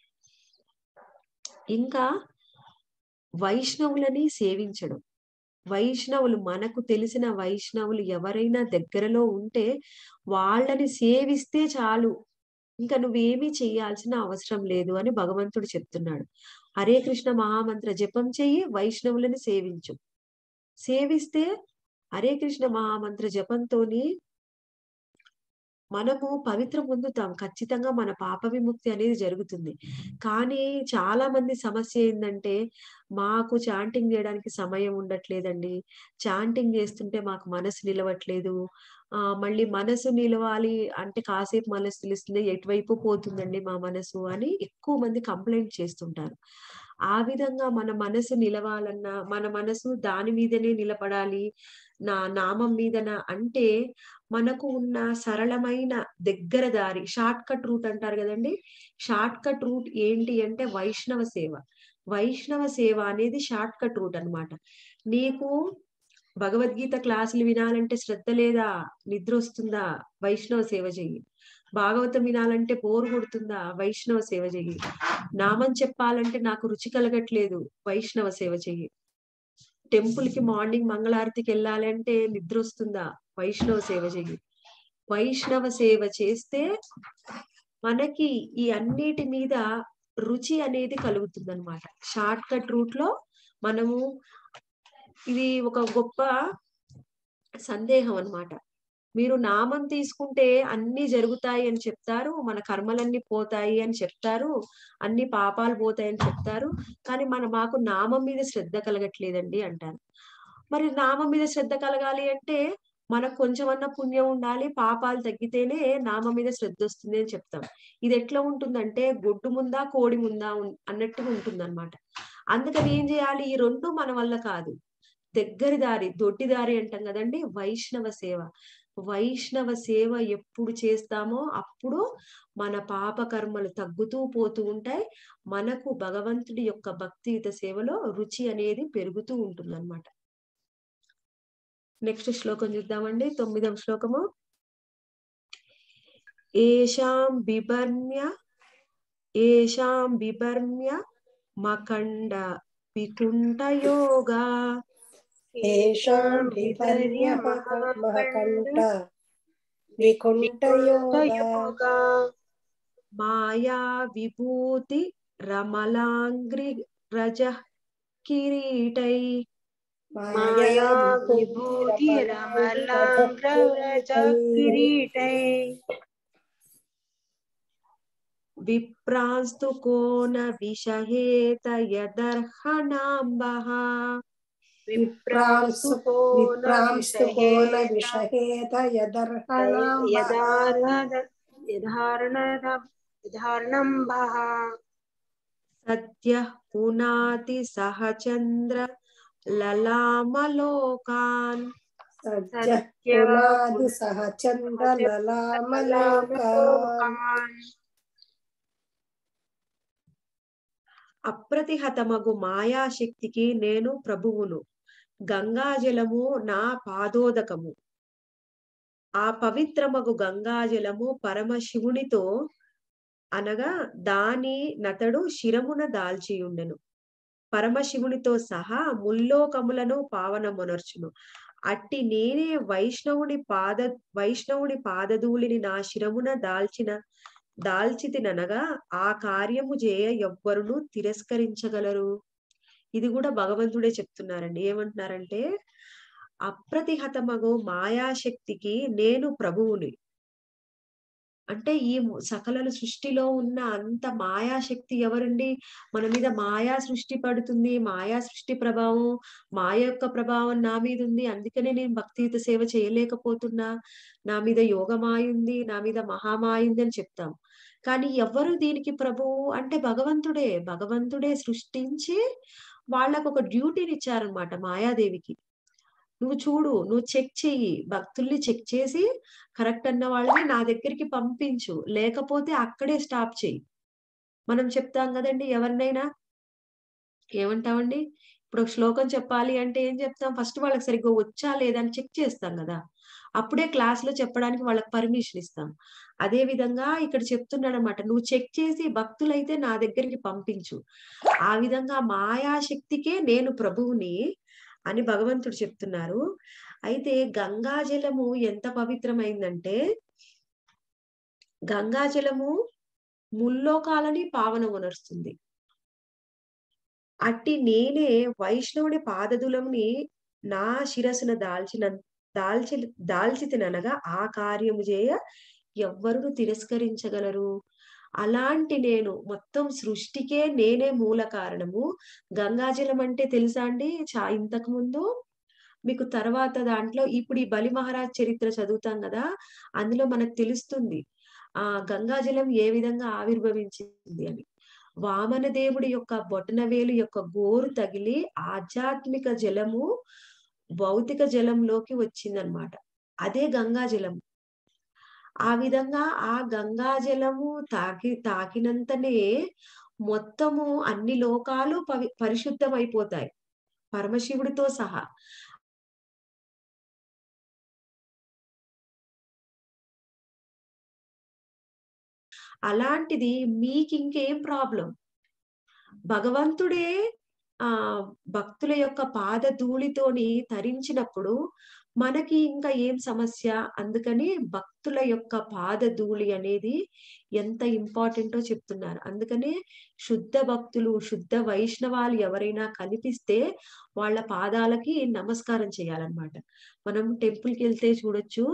ఇంకా వైష్ణవులని సేవించడం వైష్ణవులు మనకు తెలిసిన వైష్ణవులు ఎవరైనా దగ్గరలో ఉంటే వాళ్ళని సేవిస్తే చాలు ఇంకా నువ్వేమీ చేయాల్సిన అవసరం లేదు అని భగవంతుడు చెప్తున్నాడు హరే కృష్ణ మహామంత్ర జపం చెయ్యి వైష్ణవులని సేవించు సేవిస్తే హరే కృష్ణ మహామంత్ర జపంతోని మనము పవిత్రం పొందుతాం. ఖచ్చితంగా మన పాప విముక్తి అనేది జరుగుతుంది. కానీ చాలా మంది సమస్య ఏందంటే, మాకు చాంటింగ్ జేయడానికి సమయం ఉండట్లేదండి. చాంటింగ్ జేస్తుంటే మాకు మనసు నిలవట్లేదు. ఆహ్, మళ్ళీ మనసు నిలవాలి అంటే కాసేపు మనసు నిలుస్తుంది. ఎటువైపు పోతుందండి మా మనసు అని ఎక్కువ మంది కంప్లెయింట్ చేస్తుంటారు. ఆ విధంగా మన మనసు నిలవాలన్నా, మన మనసు దాని మీదనే నిలబడాలి. నా నామం మీదన అంటే మనకు ఉన్న సరళమైన దగ్గర దారి షార్ట్ కట్ రూట్ అంటారు గదండీ! షార్ట్ కట్ రూట్ ఏంటి అంటే వైష్ణవ సేవ. వైష్ణవ సేవ అనేది షార్ట్ కట్ రూట్ అన్నమాట. నీకు భగవద్గీత క్లాసులు వినాలంటే శ్రద్ధ లేదా? నిద్రొస్తుందా? వైష్ణవ సేవ చెయ్యి. భాగవతం వినాలంటే బోర్ కొడుతుందా? వైష్ణవ సేవ చెయ్యి. నామం చెప్పాలంటే నాకు రుచి కలగట్లేదు. వైష్ణవ సేవ చెయ్యి. టెంపుల్‌కి మార్నింగ్ మంగళారతికెళ్ళాలి అంటే నిద్రొస్తుందా? వైష్ణవ సేవ చెయ్యి. వైష్ణవ సేవ చేస్తే మనకి ఈ అన్నిటి మీద రుచి అనేది కలుగుతుందన్నమాట. షార్ట్ కట్ రూట్‌లో మనము ఇది ఒక గొప్ప సందేహం అన్నమాట. మీరు నామం తీసుకుంటే అన్నీ జరుగుతాయి అని చెప్తారు. మన కర్మలన్నీ పోతాయి అని చెప్తారు. అన్ని పాపాలు పోతాయని చెప్తారు. కానీ మన మాకు నామం మీద శ్రద్ధ కలగట్లేదండి అంటారు. మరి నామం మీద శ్రద్ధ కలగాలి అంటే మనకు కొంచెమన్నా పుణ్యం ఉండాలి. పాపాలు తగ్గితేనే నామం మీద శ్రద్ధొస్తుంది అని చెప్తాం. ఇదెట్లా ఉంటుందంటే గొడ్డు ముందా? కోడి ముందా? ఉన్ అన్నట్టుగా ఉంటుందన్నమాట. అందుకని ఏం జేయాలి? ఈ 2 మన వల్ల కాదు. దగ్గరి దారి, దొడ్డి దారి అంటాం గదండీ! వైష్ణవ సేవ. వైష్ణవ సేవ ఎప్పుడు చేస్తామో అప్పుడు మన పాప కర్మలు తగ్గుతూ పోతూ ఉంటాయి. మనకు భగవంతుడి యొక్క భక్తియుత సేవలో రుచి అనేది పెరుగుతూ ఉంటుందన్నమాట. నెక్స్ట్ శ్లోకం చూద్దామండి. తొమ్మిదవ శ్లోకము. ఏషాం బిభర్మ్య ఏషాం బిభర్మ్య మకండ వికుంఠయోగా ఏషాం విపర్య మహకంఠ వికుంఠయోగా మాయా విభూతి రమలాంగ్రి రజః కిరీటై మాయా విభూతి కిరీటై విప్రాంస్తు కోన విషహేత యదర్హణాంబః విప్రాంసు విప్రాంస్తు కోన విషహేత యదర్హణాంబః యధారణంబః సత్యః పునాతి సహచంద్ర లలామలోకాన్ సత్య పునాది సహచంద్రలలామలోకాన్ అప్రతిహతమగు మాయాశక్తికి నేను ప్రభువును గంగాజలము నా పాదోదకము ఆ పవిత్రమగు గంగాజలము పరమశివునితో అనగా దాని నతడు శిరమున దాల్చియుండెను పరమశివునితో సహా ముల్లోకములను పావనమునర్చును అట్టి నేనే వైష్ణవుని పాద వైష్ణవుని పాదధూళిని నా శిరమున దాల్చిన దాల్చితిననగా ఆ కార్యము చేయ ఎవ్వరును తిరస్కరించగలరు ఇది కూడా భగవంతుడే చెప్తున్నారండి ఏమంటున్నారంటే అప్రతిహతమగు మాయాశక్తికి నేను ప్రభువుని అంటే ఈ సకల సృష్టిలో ఉన్న అంత మాయాశక్తి ఎవరండి మన మీద మాయా సృష్టి పడుతుంది మాయా సృష్టి ప్రభావం మాయ యొక్క ప్రభావం నా మీద ఉంది అందుకనే నేను భక్తియుత సేవ చేయలేకపోతున్నా నా మీద యోగమాయ ఉంది నా మీద మహామాయ ఉంది అని చెప్తాం కానీ ఎవరు దీనికి ప్రభువు అంటే భగవంతుడే భగవంతుడే సృష్టించి వాళ్ళకు ఒక డ్యూటీని ఇచ్చారనమాట మాయాదేవికి నువ్వు చూడు నువ్వు చెక్ చెయ్యి భక్తుల్ని చెక్ చేసి కరెక్ట్ అన్న వాళ్ళని నా దగ్గరికి పంపించు లేకపోతే అక్కడే స్టాప్ చెయ్యి మనం చెప్తాం కదండి ఎవరినైనా ఏమంటామండి ఇప్పుడు ఒక శ్లోకం చెప్పాలి అంటే ఏం చెప్తాం ఫస్ట్ వాళ్ళకి సరిగ్గా వచ్చా లేదా అని చెక్ చేస్తాం కదా అప్పుడే క్లాస్ లో చెప్పడానికి వాళ్ళకి పర్మిషన్ ఇస్తాం అదే విధంగా ఇక్కడ చెప్తున్నాడు అనమాట నువ్వు చెక్ చేసి భక్తులైతే నా దగ్గరికి పంపించు ఆ విధంగా మాయాశక్తికే నేను ప్రభువుని అని భగవంతుడు చెప్తున్నారు అయితే గంగాజలము ఎంత పవిత్రమైందంటే గంగాజలము ముల్లోకాలని పావనమునరుస్తుంది అట్టి నేనే వైష్ణవుని పాదదులంని నా శిరసున దాల్చిన దాల్చి దాల్చితిననగా ఆ కార్యము చేయ ఎవ్వరు తిరస్కరించగలరు అలాంటి నేను మొత్తం సృష్టికే నేనే మూల కారణము గంగాజలం అంటే తెలుసా అండి చా ఇంతకు ముందు మీకు తర్వాత దాంట్లో ఇప్పుడు ఈ బలి మహారాజ్ చరిత్ర చదువుతాం కదా అందులో మనకు తెలుస్తుంది ఆ గంగాజలం ఏ విధంగా ఆవిర్భవించింది అని వామన దేవుడి యొక్క బొటనవేలు యొక్క గోరు తగిలి ఆధ్యాత్మిక జలము భౌతిక జలంలోకి వచ్చిందనమాట అదే గంగా జలం ఆ విధంగా ఆ గంగా జలము తాకి తాకినంతనే మొత్తము అన్ని లోకాలు పవి పరిశుద్ధమైపోతాయి పరమశివుడితో సహా అలాంటిది మీకు ఇంకేం ప్రాబ్లం భగవంతుడే ఆ భక్తుల యొక్క పాద ధూళితోని తరించినప్పుడు మనకి ఇంకా ఏం సమస్య అందుకని భక్తుల యొక్క పాద ధూళి అనేది ఎంత ఇంపార్టెంటో చెప్తున్నారు అందుకనే శుద్ధ భక్తులు శుద్ధ వైష్ణవాలు ఎవరైనా కనిపిస్తే వాళ్ళ పాదాలకి నమస్కారం చేయాలన్నమాట మనం టెంపుల్కి వెళ్తే చూడొచ్చు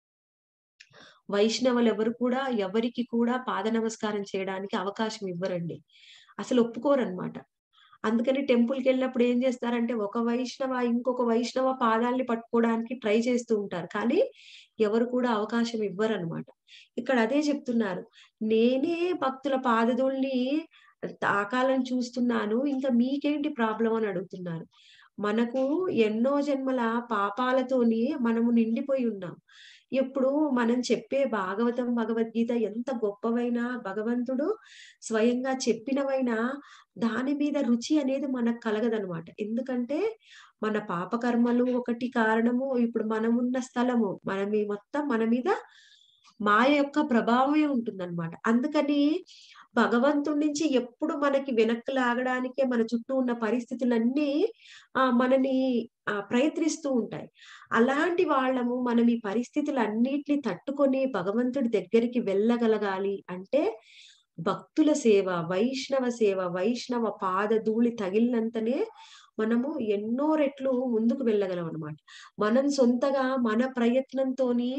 వైష్ణవులు ఎవరు కూడా ఎవరికి కూడా పాద నమస్కారం చేయడానికి అవకాశం ఇవ్వరండి అసలు ఒప్పుకోరనమాట అందుకని టెంపుల్కి వెళ్ళినప్పుడు ఏం చేస్తారంటే ఒక వైష్ణవ ఇంకొక వైష్ణవ పాదాల్ని పట్టుకోవడానికి ట్రై చేస్తూ ఉంటారు కానీ ఎవరు కూడా అవకాశం ఇవ్వరనమాట ఇక్కడ అదే చెప్తున్నారు నేనే భక్తుల పాదదుల్ని తాకాలని చూస్తున్నాను ఇంకా మీకేంటి ప్రాబ్లం అని అడుగుతున్నారు మనకు ఎన్నో జన్మల పాపాలతోని మనము నిండిపోయి ఉన్నాం ఇప్పుడు మనం చెప్పే భాగవతం భగవద్గీత ఎంత గొప్పవైనా భగవంతుడు స్వయంగా చెప్పినవైనా దాని మీద రుచి అనేది మనకు కలగదనమాట ఎందుకంటే మన పాపకర్మలు ఒకటి కారణము ఇప్పుడు మనం ఉన్న స్థలము మన మీ మొత్తం మన మీద మాయ యొక్క ప్రభావమే ఉంటుందన్నమాట అందుకని భగవంతుడి నుంచి ఎప్పుడు మనకి వెనక్కి లాగడానికే మన చుట్టూ ఉన్న పరిస్థితులన్నీ ఆ మనని ఆ ప్రయత్నిస్తూ ఉంటాయి అలాంటి వాళ్ళము మనం ఈ పరిస్థితులన్నిటిని తట్టుకొని భగవంతుడి దగ్గరికి వెళ్ళగలగాలి అంటే భక్తుల సేవ వైష్ణవ సేవ వైష్ణవ పాద ధూళి తగిలినంతనే మనము ఎన్నో రెట్లు ముందుకు వెళ్ళగలం అనమాట మనం సొంతగా మన ప్రయత్నంతోని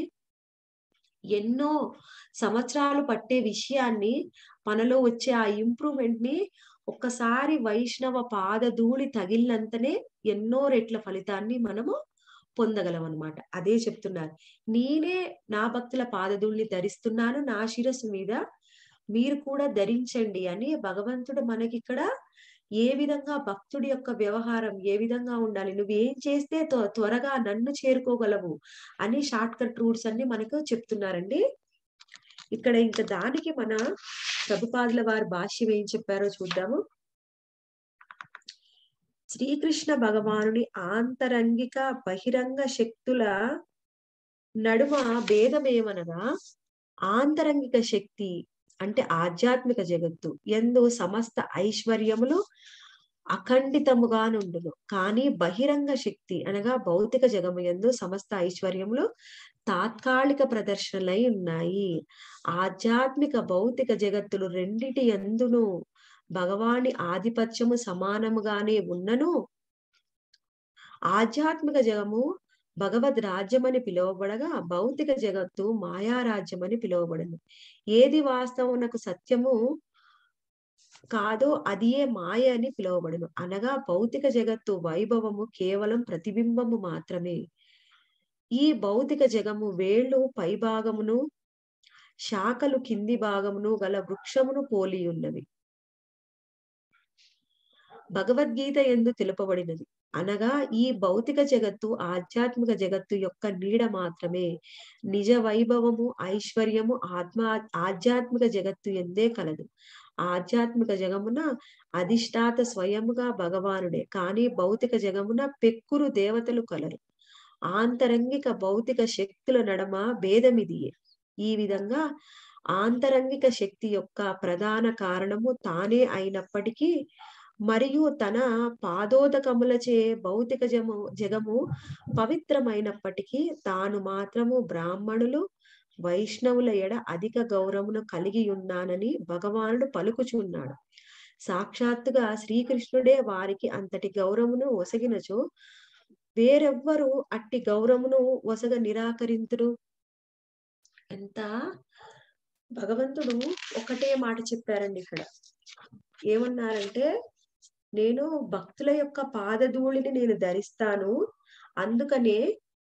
ఎన్నో సంవత్సరాలు పట్టే విషయాన్ని మనలో వచ్చే ఆ ఇంప్రూవ్మెంట్ ని ఒక్కసారి వైష్ణవ పాద ధూళి తగిలినంతనే ఎన్నో రెట్ల ఫలితాన్ని మనము పొందగలం అనమాట అదే చెప్తున్నారు నేనే నా భక్తుల పాదధూళిని ధరిస్తున్నాను నా శిరస్సు మీద మీరు కూడా ధరించండి అని భగవంతుడు మనకి ఇక్కడ ఏ విధంగా భక్తుడి యొక్క వ్యవహారం ఏ విధంగా ఉండాలి నువ్వేం చేస్తే త్వరగా నన్ను చేరుకోగలవు అని షార్ట్ కట్ రూట్స్ అన్ని మనకు చెప్తున్నారండి ఇక్కడ ఇంకా దానికి మన ప్రభుపాదుల వారి భాష్యం ఏం చెప్పారో చూద్దాము శ్రీకృష్ణ భగవానుని ఆంతరంగిక బహిరంగ శక్తుల నడుమ భేదమేమనగా ఆంతరంగిక శక్తి అంటే ఆధ్యాత్మిక జగత్తు ఎందు సమస్త ఐశ్వర్యములు అఖండితముగా నుండును కానీ బహిరంగ శక్తి అనగా భౌతిక జగము ఎందు సమస్త ఐశ్వర్యములు తాత్కాలిక ప్రదర్శనలై ఉన్నాయి ఆధ్యాత్మిక భౌతిక జగత్తులు రెండిటి ఎందును భగవాని ఆధిపత్యము సమానముగానే ఉన్నను ఆధ్యాత్మిక జగము భగవద్ రాజ్యమని పిలువబడగా భౌతిక జగత్తు మాయారాజ్యమని పిలువబడింది ఏది వాస్తవమునకు సత్యము కాదో అదియే మాయ అని పిలువబడును అనగా భౌతిక జగత్తు వైభవము కేవలం ప్రతిబింబము మాత్రమే ఈ భౌతిక జగము వేళ్ళు పై భాగమును శాఖలు కింది భాగమును గల వృక్షమును పోలి ఉన్నవి భగవద్గీత ఎందు తెలుపబడినది అనగా ఈ భౌతిక జగత్తు ఆధ్యాత్మిక జగత్తు యొక్క నీడ మాత్రమే నిజ వైభవము ఐశ్వర్యము ఆత్మ ఆధ్యాత్మిక జగత్తు ఎందే కలదు ఆధ్యాత్మిక జగమున అధిష్టాత స్వయముగా భగవానుడే కానీ భౌతిక జగమున పెక్కురు దేవతలు కలరు ఆంతరంగిక భౌతిక శక్తుల నడమ భేదమిదియే ఈ విధంగా ఆంతరంగిక శక్తి యొక్క ప్రధాన కారణము తానే అయినప్పటికీ మరియు తన పాదోదకములచే భౌతిక జము జగము పవిత్రమైనప్పటికీ తాను మాత్రము బ్రాహ్మణులు వైష్ణవుల ఎడ అధిక గౌరవమును కలిగి ఉన్నానని భగవానుడు పలుకుచున్నాడు సాక్షాత్తుగా శ్రీకృష్ణుడే వారికి అంతటి గౌరవమును ఒసగినచో వేరెవ్వరు అట్టి గౌరవమును ఒసగ నిరాకరింతురు ఎంత భగవంతుడు ఒకటే మాట చెప్పారండి ఇక్కడ ఏమన్నారంటే నేను భక్తుల యొక్క పాదధూళిని నేను ధరిస్తాను అందుకనే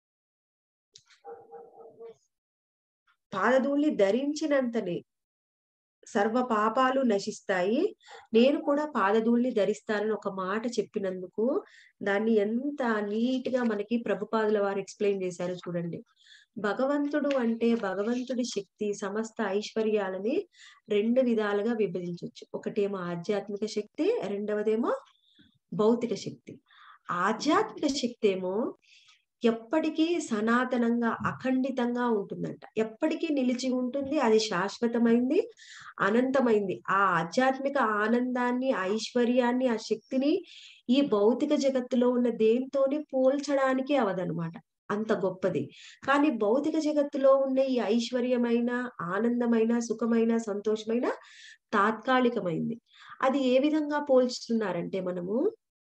పాదధూళి ధరించినంతనే సర్వ పాపాలు నశిస్తాయి నేను కూడా పాదధూళిని ధరిస్తానని ఒక మాట చెప్పినందుకు దాన్ని ఎంత నీట్ గా మనకి ప్రభుపాదుల వారు ఎక్స్ప్లెయిన్ చేశారు చూడండి భగవంతుడు అంటే భగవంతుడి శక్తి సమస్త ఐశ్వర్యాలని రెండు విధాలుగా విభజించవచ్చు ఒకటేమో ఆధ్యాత్మిక శక్తి రెండవదేమో భౌతిక శక్తి ఆధ్యాత్మిక శక్తి ఏమో ఎప్పటికీ సనాతనంగా అఖండితంగా ఉంటుందంట ఎప్పటికీ నిలిచి ఉంటుంది అది శాశ్వతమైంది అనంతమైంది ఆ ఆధ్యాత్మిక ఆనందాన్ని ఐశ్వర్యాన్ని ఆ శక్తిని ఈ భౌతిక జగత్తులో ఉన్న దేంతోని పోల్చడానికి అవదనమాట అంత గొప్పది కానీ భౌతిక జగత్తులో ఉన్న ఈ ఐశ్వర్యమైన ఆనందమైన సుఖమైన సంతోషమైన తాత్కాలికమైంది అది ఏ విధంగా పోల్చుతున్నారంటే మనము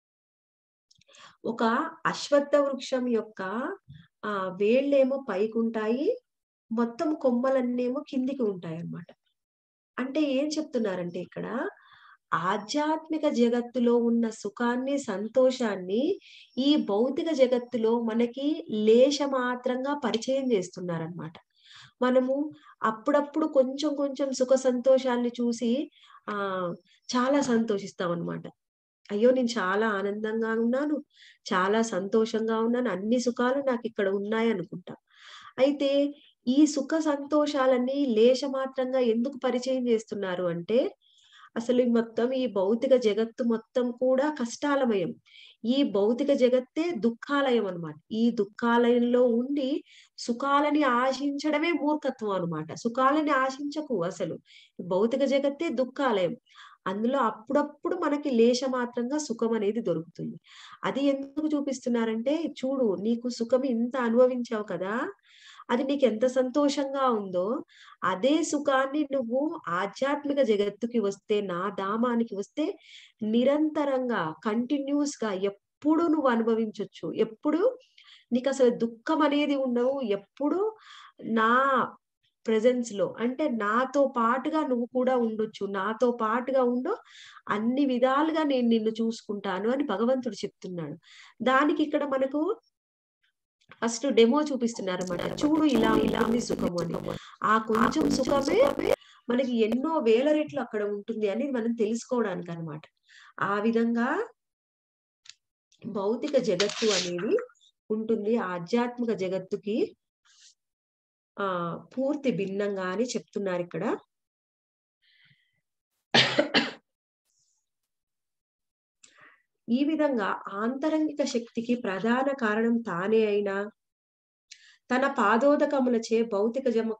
ఒక అశ్వత్థ వృక్షం యొక్క ఆ వేళ్ళేమో పైకి ఉంటాయి మొత్తం కొమ్మలన్నేమో కిందికి ఉంటాయి అన్నమాట అంటే ఏం చెప్తున్నారంటే ఇక్కడ ఆధ్యాత్మిక జగత్తులో ఉన్న సుఖాన్ని సంతోషాన్ని ఈ భౌతిక జగత్తులో మనకి లేశ మాత్రంగా పరిచయం చేస్తున్నారనమాట మనము అప్పుడప్పుడు కొంచెం కొంచెం సుఖ సంతోషాల్ని చూసి ఆ చాలా సంతోషిస్తాం అనమాట అయ్యో నేను చాలా ఆనందంగా ఉన్నాను చాలా సంతోషంగా ఉన్నాను అన్ని సుఖాలు నాకు ఇక్కడ ఉన్నాయి అనుకుంటా అయితే ఈ సుఖ సంతోషాలన్నీ లేశ మాత్రంగా ఎందుకు పరిచయం చేస్తున్నారు అంటే అసలు ఈ మొత్తం ఈ భౌతిక జగత్తు మొత్తం కూడా కష్టాలమయం ఈ భౌతిక జగత్తే దుఃఖాలయం అన్నమాట ఈ దుఃఖాలయంలో ఉండి సుఖాలని ఆశించడమే మూర్ఖత్వం అన్నమాట సుఖాలని ఆశించకు అసలు భౌతిక జగత్తే దుఃఖాలయం అందులో అప్పుడప్పుడు మనకి లేశ మాత్రంగా సుఖం అనేది దొరుకుతుంది అది ఎందుకు చూపిస్తున్నారంటే చూడు నీకు సుఖం ఇంత అనుభవించావు కదా అది నీకు ఎంత సంతోషంగా ఉందో అదే సుఖాన్ని నువ్వు ఆధ్యాత్మిక జగత్తుకి వస్తే నా ధామానికి వస్తే నిరంతరంగా కంటిన్యూస్ గా ఎప్పుడు నువ్వు అనుభవించవచ్చు ఎప్పుడు నీకు అసలు దుఃఖం అనేది ఉండవు ఎప్పుడు నా ప్రెజెన్స్ లో అంటే నాతో పాటుగా నువ్వు కూడా ఉండొచ్చు నాతో పాటుగా ఉండు అన్ని విధాలుగా నేను నిన్ను చూసుకుంటాను అని భగవంతుడు చెప్తున్నాడు దానికి ఇక్కడ మనకు ఫస్ట్ డెమో చూపిస్తున్నారు అన్నమాట చూడు ఇలా ఉంటుంది సుఖము అని ఆ కొంచెం సుఖమే మనకి ఎన్నో వేల రెట్లు అక్కడ ఉంటుంది అని మనం తెలుసుకోవడానికి అనమాట ఆ విధంగా భౌతిక జగత్తు అనేది ఉంటుంది ఆధ్యాత్మిక జగత్తుకి ఆ పూర్తి భిన్నంగా అని చెప్తున్నారు ఇక్కడ ఈ విధంగా ఆంతరంగిక శక్తికి ప్రధాన కారణం తానే అయినా తన పాదోదకములచే భౌతిక జమ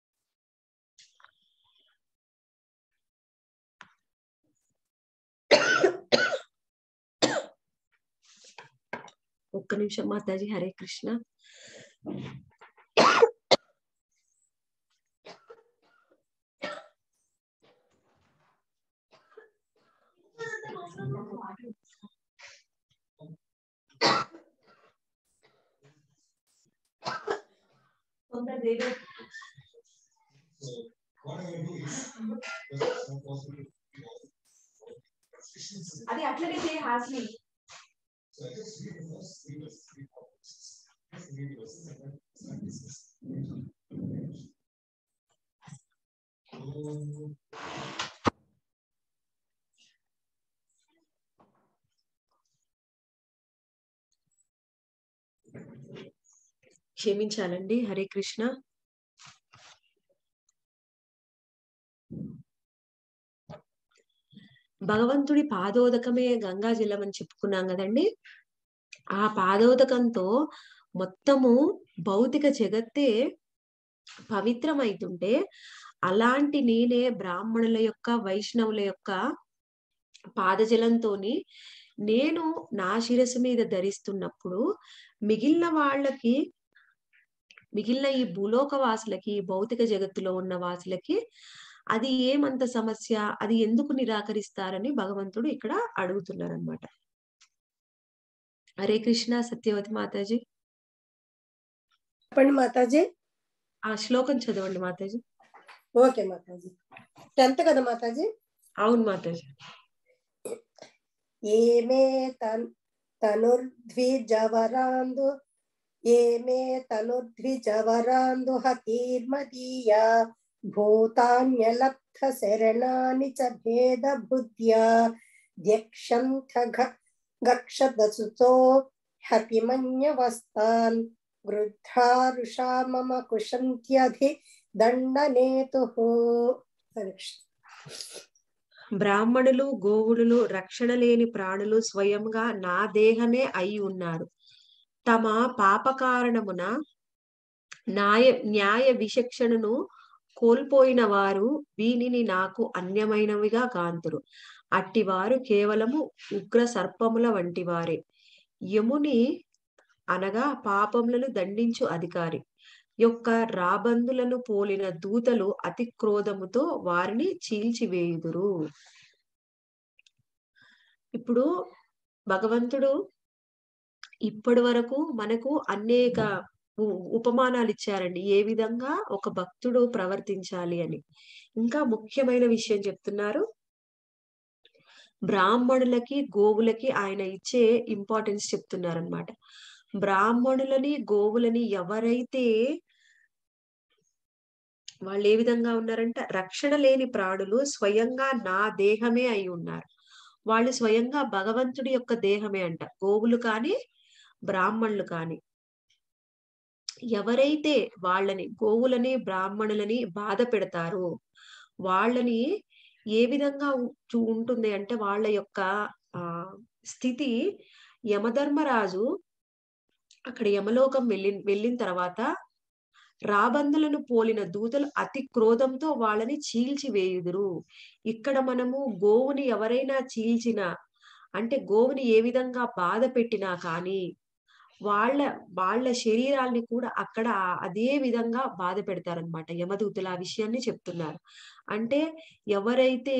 ఒక్క నిమిషం మాతాజీ హరే కృష్ణ తొందర దేవి అది అట్లనే చేయి హాస్ని క్షమించాలండి హరే కృష్ణ భగవంతుడి పాదోదకమే గంగా జలం అని చెప్పుకున్నాం కదండి ఆ పాదోదకంతో మొత్తము భౌతిక జగత్తే పవిత్రమైతుంటే అలాంటి నేనే బ్రాహ్మణుల యొక్క వైష్ణవుల యొక్క పాదజలంతోని నేను నా శిరస్సు మీద ధరిస్తున్నప్పుడు మిగిలిన వాళ్ళకి మిగిలిన ఈ భూలోక వాసులకి ఈ భౌతిక జగత్తులో ఉన్న వాసులకి అది ఏమంత సమస్య అది ఎందుకు నిరాకరిస్తారని భగవంతుడు ఇక్కడ అడుగుతున్నారు అనమాట హరే కృష్ణ సత్యవతి మాతాజీ చెప్పండి మాతాజీ ఆ శ్లోకం చదవండి మాతాజీ ఓకే మాతాజీ టెన్త్ కదా మాతాజీ అవును మాతాజీ ఏమే తన్ తనుర్ద్విజవరాందు ఏమే తనుర్ద్విజవరాందు హతీర్మదీయా భూతాన్యలబ్ధ శరణాని చ భేద బుద్ధ్యా ద్యక్షంథ గక్షదసుతో హతిమన్యవస్తాన్ వృద్ధారుషా మమ కుశంత్యధి దండనేతుః బ్రాహ్మణులు గోవులు రక్షణ లేని ప్రాణులు స్వయంగా నా దేహమే అయి ఉన్నారు తమ పాప కారణమున న్యాయ న్యాయ విచక్షణను కోల్పోయిన వారు వీనిని నాకు అన్యమైనవిగా కాంతురు అట్టివారు కేవలము ఉగ్ర సర్పముల వంటి వారే యముని అనగా పాపములను దండించు అధికారి యొక్క రాబందులను పోలిన దూతలు అతి క్రోధముతో వారిని చీల్చివేయుదురు ఇప్పుడు భగవంతుడు ఇప్పటి వరకు మనకు అనేక ఉ- ఉపమానాలు ఇచ్చారండి ఏ విధంగా ఒక భక్తుడు ప్రవర్తించాలి అని ఇంకా ముఖ్యమైన విషయం చెప్తున్నారు బ్రాహ్మణులకి గోవులకి ఆయన ఇచ్చే ఇంపార్టెన్స్ చెప్తున్నారనమాట బ్రాహ్మణులని గోవులని ఎవరైతే వాళ్ళు ఏ విధంగా ఉన్నారంటే రక్షణ లేని ప్రాణులు స్వయంగా నా దేహమే అయి ఉన్నారు వాళ్ళు స్వయంగా భగవంతుడి యొక్క దేహమే అంట గోవులు కానీ బ్రాహ్మణులు కానీ ఎవరైతే వాళ్ళని గోవులని బ్రాహ్మణులని బాధ పెడతారో వాళ్ళని ఏ విధంగా ఉ- చూ- ఉంటుంది అంటే వాళ్ళ యొక్క ఆ స్థితి యమధర్మరాజు అక్కడ యమలోకం వెళ్ళి వెళ్ళిన తర్వాత రాబందులను పోలిన దూతలు అతి క్రోధంతో వాళ్ళని చీల్చివేయుదురు ఇక్కడ మనము గోవుని ఎవరైనా చీల్చినా అంటే గోవుని ఏ విధంగా బాధ పెట్టినా కానీ వాళ్ళ వాళ్ళ శరీరాల్ని కూడా అక్కడ ఆ- అదే విధంగా బాధ పెడతారనమాట యమదూతలు ఆ విషయాన్ని చెప్తున్నారు అంటే ఎవరైతే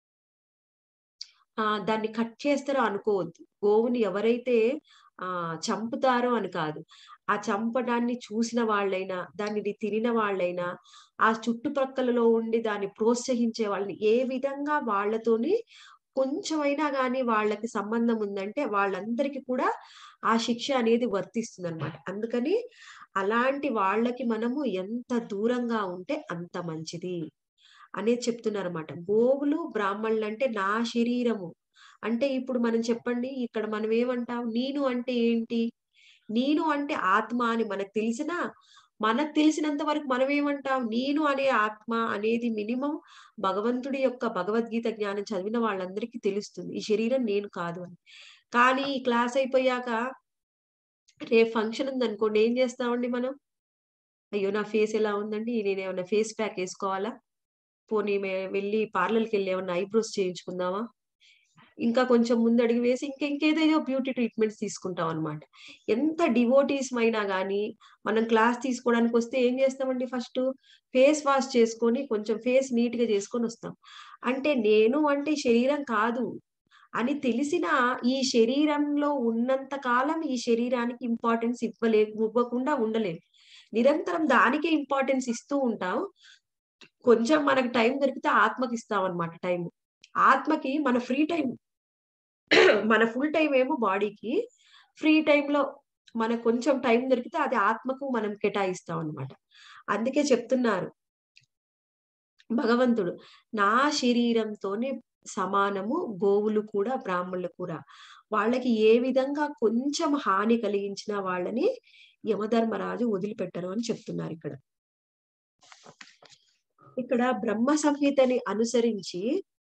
ఆ దాన్ని కట్ చేస్తారో అనుకోవద్దు గోవుని ఎవరైతే ఆ చంపుతారో అని కాదు ఆ చంపడాన్ని చూసిన వాళ్ళైనా దానిని తినిన వాళ్ళైనా ఆ చుట్టుపక్కలలో ఉండి దాన్ని ప్రోత్సహించే వాళ్ళని ఏ విధంగా వాళ్ళతోని కొంచెమైనా కానీ వాళ్ళకి సంబంధం ఉందంటే వాళ్ళందరికీ కూడా ఆ శిక్ష అనేది వర్తిస్తుంది అనమాట అందుకని అలాంటి వాళ్ళకి మనము ఎంత దూరంగా ఉంటే అంత మంచిది అనేది చెప్తున్నారు అనమాట గోవులు బ్రాహ్మణులు అంటే నా శరీరము అంటే ఇప్పుడు మనం చెప్పండి ఇక్కడ మనం ఏమంటాం నేను అంటే ఏంటి నేను అంటే ఆత్మ అని మనకు తెలిసినా మనకు తెలిసినంత వరకు మనం ఏమంటాం నేను అనే ఆత్మ అనేది మినిమం భగవంతుడి యొక్క భగవద్గీత జ్ఞానం చదివిన వాళ్ళందరికీ తెలుస్తుంది ఈ శరీరం నేను కాదు అని కానీ ఈ క్లాస్ అయిపోయాక రేపు ఫంక్షన్ ఉందనుకోండి ఏం చేస్తామండి మనం అయ్యో నా ఫేస్ ఎలా ఉందండి నేను ఏమైనా ఫేస్ ప్యాక్ వేసుకోవాలా పోనీ మే- వెళ్ళి పార్లర్కి వెళ్ళి ఏమన్నా ఐబ్రోస్ చేయించుకుందామా ఇంకా కొంచెం ముందు అడిగి వేసి ఇంకా ఇంకేదేదో బ్యూటీ ట్రీట్మెంట్స్ తీసుకుంటాం అనమాట ఎంత డివోటీస్ అయినా కానీ మనం క్లాస్ తీసుకోవడానికి వస్తే ఏం చేస్తామండి ఫస్ట్ ఫేస్ వాష్ చేసుకొని కొంచెం ఫేస్ నీట్ గా చేసుకొని వస్తాం అంటే నేను అంటే శరీరం కాదు అని తెలిసిన ఈ శరీరంలో ఉన్నంత కాలం ఈ శరీరానికి ఇంపార్టెన్స్ ఇవ్వలే ఇవ్వకుండా ఉండలేము నిరంతరం దానికే ఇంపార్టెన్స్ ఇస్తూ ఉంటాం కొంచెం మనకు టైం దొరికితే ఆత్మకి ఇస్తాం అనమాట టైం ఆత్మకి మన ఫ్రీ టైం మన ఫుల్ టైం ఏమో బాడీకి ఫ్రీ లో మనకు కొంచెం టైం దొరికితే అది ఆత్మకు మనం కేటాయిస్తాం అనమాట అందుకే చెప్తున్నారు భగవంతుడు నా శరీరంతోనే సమానము గోవులు కూడా బ్రాహ్మణులు కూడా వాళ్ళకి ఏ విధంగా కొంచెం హాని కలిగించిన వాళ్ళని యమధర్మరాజు వదిలిపెట్టరు అని చెప్తున్నారు ఇక్కడ ఇక్కడ బ్రహ్మ సంహితని అనుసరించి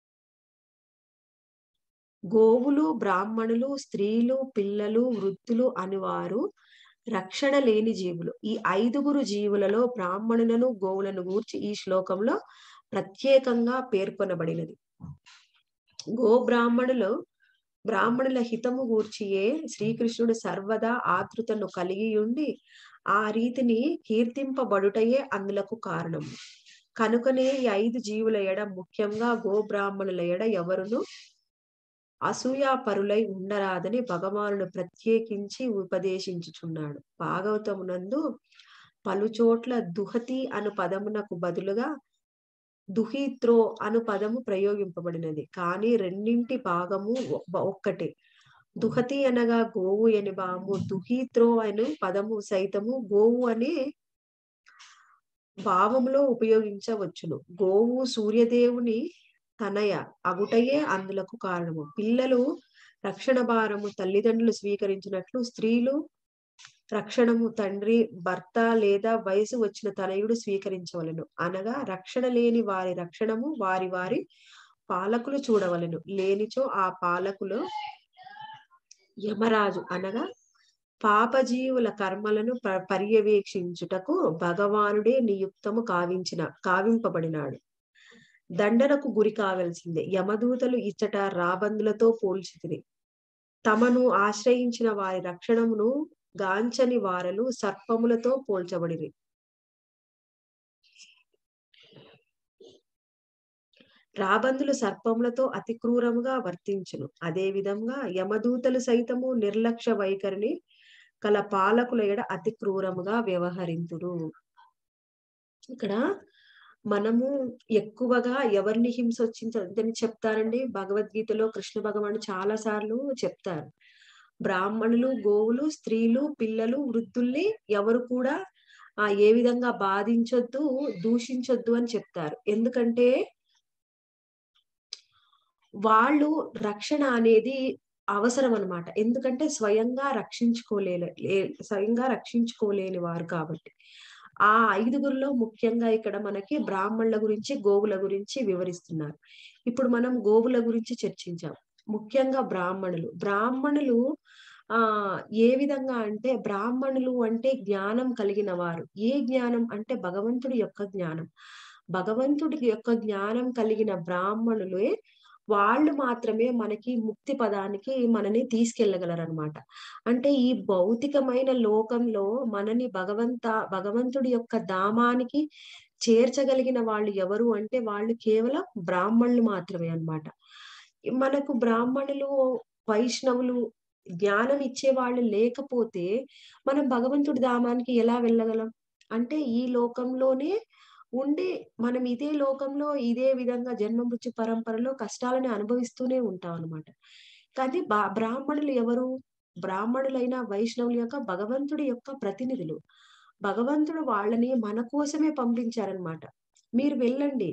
గోవులు బ్రాహ్మణులు స్త్రీలు పిల్లలు వృద్ధులు అనువారు రక్షణ లేని జీవులు ఈ ఐదుగురు జీవులలో బ్రాహ్మణులను గోవులను గూర్చి ఈ శ్లోకంలో ప్రత్యేకంగా పేర్కొనబడినది గో బ్రాహ్మణులు బ్రాహ్మణుల హితము గూర్చియే శ్రీకృష్ణుడు సర్వదా ఆతృతను కలిగి ఉండి ఆ రీతిని కీర్తింపబడుటయే అందులకు కారణము కనుకనే ఈ ఐదు జీవుల ఎడ ముఖ్యంగా గో బ్రాహ్మణుల ఎడ ఎవరును అసూయాపరులై ఉండరాదని భగవానుడు ప్రత్యేకించి ఉపదేశించుచున్నాడు భాగవతమునందు పలుచోట్ల దుహతి అను పదమునకు బదులుగా దుహిత్రో అను పదము ప్రయోగింపబడినది కానీ రెండింటి భాగము ఒ- ఒక్కటే దుహతి అనగా గోవు అని భావము దుహిత్రో అను పదము సైతము గోవు అనే భావములో ఉపయోగించవచ్చును గోవు సూర్యదేవుని తనయ అగుటయే అందులకు కారణము పిల్లలు రక్షణ భారము తల్లిదండ్రులు స్వీకరించినట్లు స్త్రీలు రక్షణము తండ్రి భర్త లేదా వయసు వచ్చిన తనయుడు స్వీకరించవలెను అనగా రక్షణ లేని వారి రక్షణము వారి వారి పాలకులు చూడవలెను లేనిచో ఆ పాలకులు యమరాజు అనగా పాపజీవుల కర్మలను ప- పర్యవేక్షించుటకు భగవానుడే నియుక్తము కావించిన కావింపబడినాడు దండనకు గురి కావలసిందే యమదూతలు ఇచ్చట రాబందులతో పోల్చితిరి తమను ఆశ్రయించిన వారి రక్షణమును గాంచని వారలు సర్పములతో పోల్చబడిరి రాబందులు సర్పములతో అతి క్రూరముగా వర్తించును అదే విధంగా యమదూతలు సైతము నిర్లక్ష్య వైఖరిని కల పాలకుల ఎడ అతి క్రూరముగా వ్యవహరింతురు ఇక్కడ మనము ఎక్కువగా ఎవరిని హింసొచ్చిందని చెప్తారండి భగవద్గీతలో కృష్ణ భగవానుడు చాలా సార్లు చెప్తారు బ్రాహ్మణులు గోవులు స్త్రీలు పిల్లలు వృద్ధుల్ని ఎవరు కూడా ఆ ఏ విధంగా బాధించొద్దు దూషించొద్దు అని చెప్తారు ఎందుకంటే వాళ్ళు రక్షణ అనేది అవసరం అన్నమాట ఎందుకంటే స్వయంగా రక్షించుకోలే లే- స్వయంగా రక్షించుకోలేని వారు కాబట్టి ఆ ఐదుగురిలో ముఖ్యంగా ఇక్కడ మనకి బ్రాహ్మణుల గురించి గోవుల గురించి వివరిస్తున్నారు ఇప్పుడు మనం గోవుల గురించి చర్చించాం ముఖ్యంగా బ్రాహ్మణులు బ్రాహ్మణులు ఆ ఏ విధంగా అంటే బ్రాహ్మణులు అంటే జ్ఞానం కలిగిన వారు ఏ జ్ఞానం అంటే భగవంతుడి యొక్క జ్ఞానం భగవంతుడి యొక్క జ్ఞానం కలిగిన బ్రాహ్మణులే వాళ్ళు మాత్రమే మనకి ముక్తి పదానికి మనని తీసుకెళ్ళగలరు అనమాట అంటే ఈ భౌతికమైన లోకంలో మనని భగవంత భగవంతుడి యొక్క ధామానికి చేర్చగలిగిన వాళ్ళు ఎవరు అంటే వాళ్ళు కేవలం బ్రాహ్మణులు మాత్రమే అన్నమాట మనకు బ్రాహ్మణులు వైష్ణవులు జ్ఞానం ఇచ్చే వాళ్ళు లేకపోతే మనం భగవంతుడి ధామానికి ఎలా వెళ్ళగలం అంటే ఈ లోకంలోనే ఉండి మనం ఇదే లోకంలో ఇదే విధంగా జన్మ మృత్యు పరంపరలో కష్టాలని అనుభవిస్తూనే ఉంటాం అనమాట కానీ బా బ్రాహ్మణులు ఎవరు బ్రాహ్మణులైన వైష్ణవుల యొక్క భగవంతుడి యొక్క ప్రతినిధులు భగవంతుడు వాళ్ళని మన కోసమే పంపించారనమాట మీరు వెళ్ళండి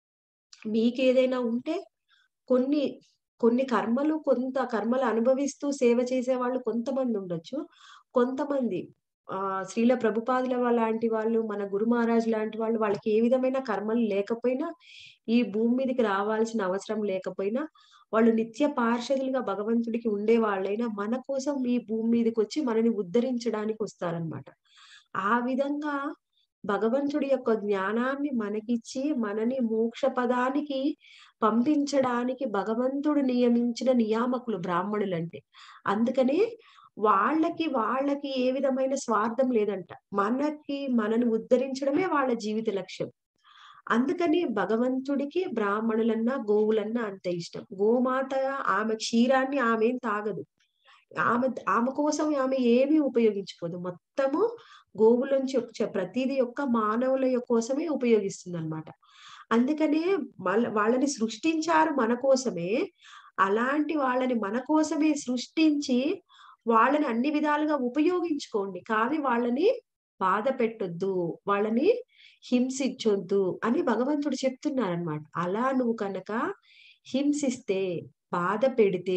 మీకేదైనా ఉంటే కొన్ని కొన్ని కర్మలు కొంత కర్మలు అనుభవిస్తూ సేవ చేసే వాళ్ళు కొంతమంది ఉండొచ్చు కొంతమంది ఆ శ్రీల ప్రభుపాదుల వా- లాంటి వాళ్ళు మన గురు మహారాజ్ లాంటి వాళ్ళు వాళ్ళకి ఏ విధమైన కర్మలు లేకపోయినా ఈ భూమి మీదకి రావాల్సిన అవసరం లేకపోయినా వాళ్ళు నిత్య పార్షదులుగా భగవంతుడికి ఉండే వాళ్ళైనా మన కోసం ఈ భూమి మీదకి వచ్చి మనని ఉద్ధరించడానికి వస్తారనమాట ఆ విధంగా భగవంతుడి యొక్క జ్ఞానాన్ని మనకిచ్చి మనని మోక్ష పదానికి పంపించడానికి భగవంతుడు నియమించిన నియామకులు బ్రాహ్మణులు అంటే అందుకనే వాళ్ళకి వాళ్ళకి ఏ విధమైన స్వార్థం లేదంట మనకి మనని ఉద్ధరించడమే వాళ్ళ జీవిత లక్ష్యం అందుకని భగవంతుడికి బ్రాహ్మణులన్నా గోవులన్నా అంత ఇష్టం గోమాత ఆమె క్షీరాన్ని ఆమె ఏం తాగదు ఆమె ఆమె కోసం ఆమె ఏమీ ఉపయోగించుకోదు మొత్తము గోవులోంచి వచ్చే ప్రతిదీ యొక్క మానవుల యొక్క కోసమే ఉపయోగిస్తుంది అనమాట అందుకనే వాళ్ళ వాళ్ళని సృష్టించారు మన కోసమే అలాంటి వాళ్ళని మన కోసమే సృష్టించి వాళ్ళని అన్ని విధాలుగా ఉపయోగించుకోండి కానీ వాళ్ళని బాధ పెట్టొద్దు వాళ్ళని హింసించొద్దు అని భగవంతుడు చెప్తున్నారనమాట అలా నువ్వు కనుక హింసిస్తే బాధ పెడితే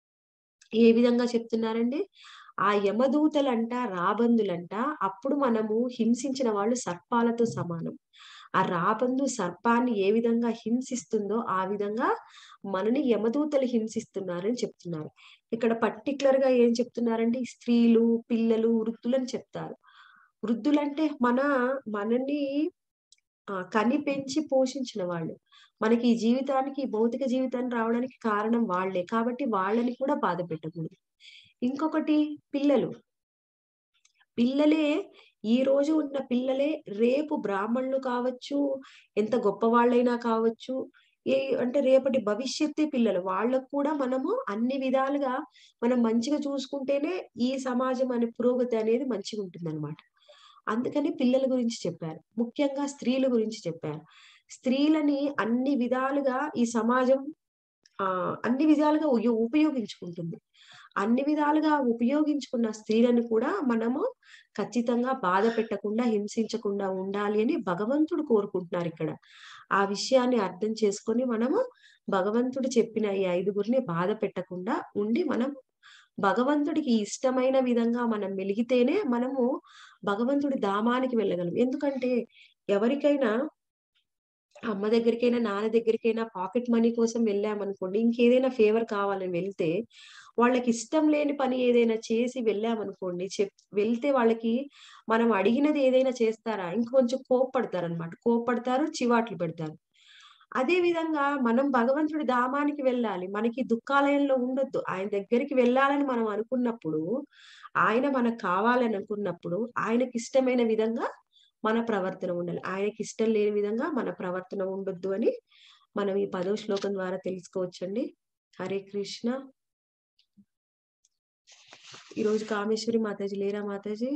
ఏ విధంగా చెప్తున్నారండి ఆ యమదూతలంట రాబందులంట అప్పుడు మనము హింసించిన వాళ్ళు సర్పాలతో సమానం ఆ రాబందు సర్పాన్ని ఏ విధంగా హింసిస్తుందో ఆ విధంగా మనని యమదూతలు హింసిస్తున్నారని చెప్తున్నారు ఇక్కడ పర్టికులర్ గా ఏం చెప్తున్నారంటే ఈ స్త్రీలు పిల్లలు వృద్ధులని చెప్తారు వృద్ధులంటే మన మనని ఆ, కని పెంచి పోషించిన వాళ్ళు మనకి ఈ జీవితానికి ఈ భౌతిక జీవితాన్ని రావడానికి కారణం వాళ్ళే కాబట్టి వాళ్ళని కూడా బాధ పెట్టకూడదు ఇంకొకటి పిల్లలు పిల్లలే ఈ రోజు ఉన్న పిల్లలే రేపు బ్రాహ్మణులు కావచ్చు ఎంత గొప్ప వాళ్ళైనా కావచ్చు ఏ అంటే రేపటి భవిష్యత్తే పిల్లలు వాళ్ళకు కూడా మనము అన్ని విధాలుగా మనం మంచిగా చూసుకుంటేనే ఈ సమాజం అనే పురోగతి అనేది మంచిగా ఉంటుంది అందుకని పిల్లల గురించి చెప్పారు ముఖ్యంగా స్త్రీల గురించి చెప్పారు స్త్రీలని అన్ని విధాలుగా ఈ సమాజం ఆ అన్ని విధాలుగా ఉయ- ఉపయోగించుకుంటుంది అన్ని విధాలుగా ఉపయోగించుకున్న స్త్రీలను కూడా మనము ఖచ్చితంగా బాధ పెట్టకుండా హింసించకుండా ఉండాలి అని భగవంతుడు కోరుకుంటున్నారు ఇక్కడ ఆ విషయాన్ని అర్థం చేసుకొని మనము భగవంతుడు చెప్పిన ఈ ఐదుగురిని బాధ పెట్టకుండా ఉండి మనం భగవంతుడికి ఇష్టమైన విధంగా మనం మెలిగితేనే మనము భగవంతుడి ధామానికి వెళ్ళగలం ఎందుకంటే ఎవరికైనా అమ్మ దగ్గరికైనా నాన్న దగ్గరికైనా పాకెట్ మనీ కోసం వెళ్ళామనుకోండి ఇంకేదైనా ఫేవర్ కావాలని వెళ్తే వాళ్ళకి ఇష్టం లేని పని ఏదైనా చేసి వెళ్ళామనుకోండి చెప్ వెళ్తే వాళ్ళకి మనం అడిగినది ఏదైనా చేస్తారా ఇంకొంచెం కోప్పడతారు అనమాట కోప్పడతారు చివాట్లు పెడతారు అదే విధంగా మనం భగవంతుడి ధామానికి వెళ్ళాలి మనకి దుఃఖాలయంలో ఉండొద్దు ఆయన దగ్గరికి వెళ్ళాలని మనం అనుకున్నప్పుడు ఆయన మనకు కావాలని అనుకున్నప్పుడు ఆయనకి ఇష్టమైన విధంగా మన ప్రవర్తన ఉండాలి ఆయనకి ఇష్టం లేని విధంగా మన ప్రవర్తన ఉండొద్దు అని మనం ఈ పదో శ్లోకం ద్వారా తెలుసుకోవచ్చండి హరే కృష్ణ ఈరోజు కామేశ్వరి మాతాజీ లేరా మాతాజీ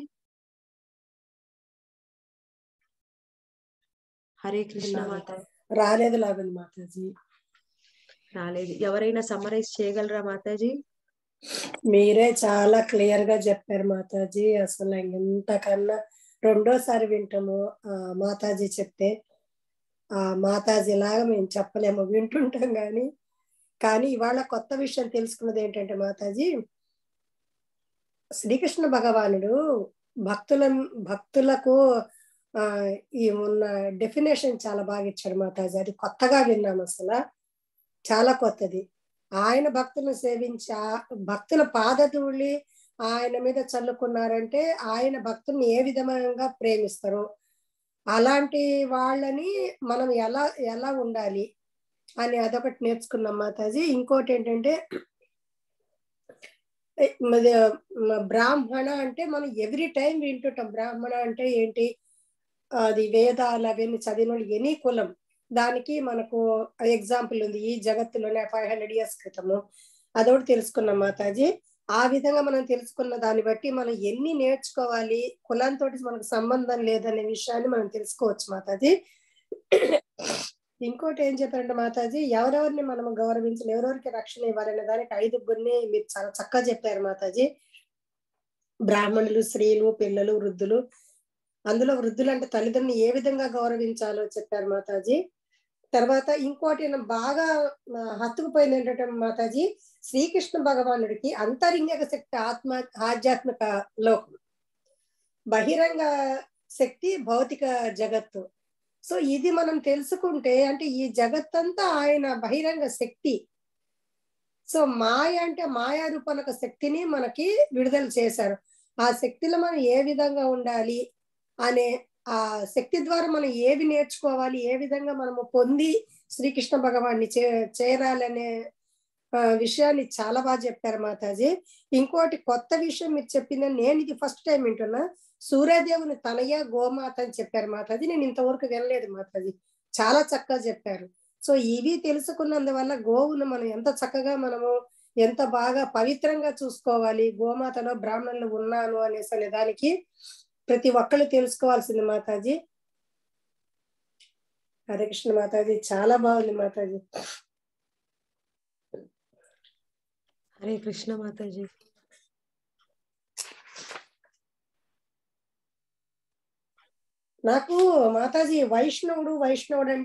హరే కృష్ణ మాతాజీ రాలేదు లాగుంది మాతాజీ రాలేదు ఎవరైనా సమ్మరైజ్ చేయగలరా మాతాజీ మీరే చాలా క్లియర్ గా చెప్పారు మాతాజీ అసలు ఎంతకన్నా రెండోసారి వింటాము ఆ మాతాజీ చెప్తే ఆ మాతాజీ లాగా మేము చెప్పలేము వింటుంటాం కానీ కానీ ఇవాళ కొత్త విషయం తెలుసుకున్నది ఏంటంటే మాతాజీ శ్రీకృష్ణ భగవానుడు భక్తుల భక్తులకు ఆ ఈ ఉన్న డెఫినేషన్ చాలా బాగా ఇచ్చాడు మాతాజీ అది కొత్తగా విన్నాం అసలు చాలా కొత్తది ఆయన భక్తులను సేవించి ఆ- భక్తుల పాదధూళి ఆయన మీద చల్లుకున్నారంటే ఆయన భక్తుల్ని ఏ విధంగా ప్రేమిస్తారు అలాంటి వాళ్ళని మనం ఎలా ఎలా ఉండాలి అని అదొకటి నేర్చుకున్నాం మాతాజీ ఇంకోటి ఏంటంటే ఏ, మరి, మ, బ్రాహ్మణ అంటే మనం ఎవ్రీ టైం వింటుంటాం బ్రాహ్మణ అంటే ఏంటి అది వేదాలు అవన్నీ చదివిన వాళ్ళు ఎనీ కులం దానికి మనకు ఎగ్జాంపుల్ ఉంది ఈ జగత్తులోనే ఫైవ్ హండ్రెడ్ ఇయర్స్ క్రితము అదొకటి తెలుసుకున్నాం మాతాజీ ఆ విధంగా మనం తెలుసుకున్న దాన్ని బట్టి మనం ఎన్ని నేర్చుకోవాలి కులంతో మనకు సంబంధం లేదనే విషయాన్ని మనం తెలుసుకోవచ్చు మాతాజీ ఇంకోటి ఏం చెప్పారంటే మాతాజీ ఎవరెవరిని మనం గౌరవించాలి ఎవరెవరికి రక్షణ ఇవ్వాలనే దానికి ఐదుగురిని మీరు చాలా చక్కగా చెప్పారు మాతాజీ బ్రాహ్మణులు స్త్రీలు పిల్లలు వృద్ధులు అందులో వృద్ధులు అంటే తల్లిదండ్రులు ఏ విధంగా గౌరవించాలో చెప్పారు మాతాజీ తర్వాత ఇంకోటి నా బాగా ఆ, హత్తుకుపోయింది ఏంటంటే మాతాజీ శ్రీకృష్ణ భగవానుడికి అంతరింగక శక్తి ఆత్మ ఆధ్యాత్మిక లోకం బహిరంగ శక్తి భౌతిక జగత్తు సో ఇది మనం తెలుసుకుంటే అంటే ఈ జగత్తంతా ఆయన బహిరంగ శక్తి సో మాయ అంటే మాయా రూపనక శక్తిని మనకి విడుదల చేశారు ఆ శక్తిలో మనం ఏ విధంగా ఉండాలి అనే ఆ శక్తి ద్వారా మనం ఏవి నేర్చుకోవాలి ఏ విధంగా మనము పొంది శ్రీకృష్ణ భగవాన్ని చే చేరాలనే ఆ, విషయాన్ని చాలా బాగా చెప్పారు మాతాజీ ఇంకోటి కొత్త విషయం మీరు చెప్పింది నేను ఇది ఫస్ట్ టైం వింటున్నా సూర్యదేవుని తనయ గోమాత అని చెప్పారు మాతాజీ నేను ఇంతవరకు వినలేదు మాతాజీ చాలా చక్కగా చెప్పారు సో ఇవి తెలుసుకున్నందువల్ల గోవును మనం ఎంత చక్కగా మనము ఎంత బాగా పవిత్రంగా చూసుకోవాలి గోమాతలో బ్రాహ్మణులు ఉన్నాను అనేసి అనే దానికి ప్రతి ఒక్కళ్ళు తెలుసుకోవాల్సింది మాతాజీ హరే కృష్ణ మాతాజీ చాలా బాగుంది మాతాజీ హరే కృష్ణ మాతాజీ నాకు మాతాజీ వైష్ణవుడు వైష్ణవుడు అంటే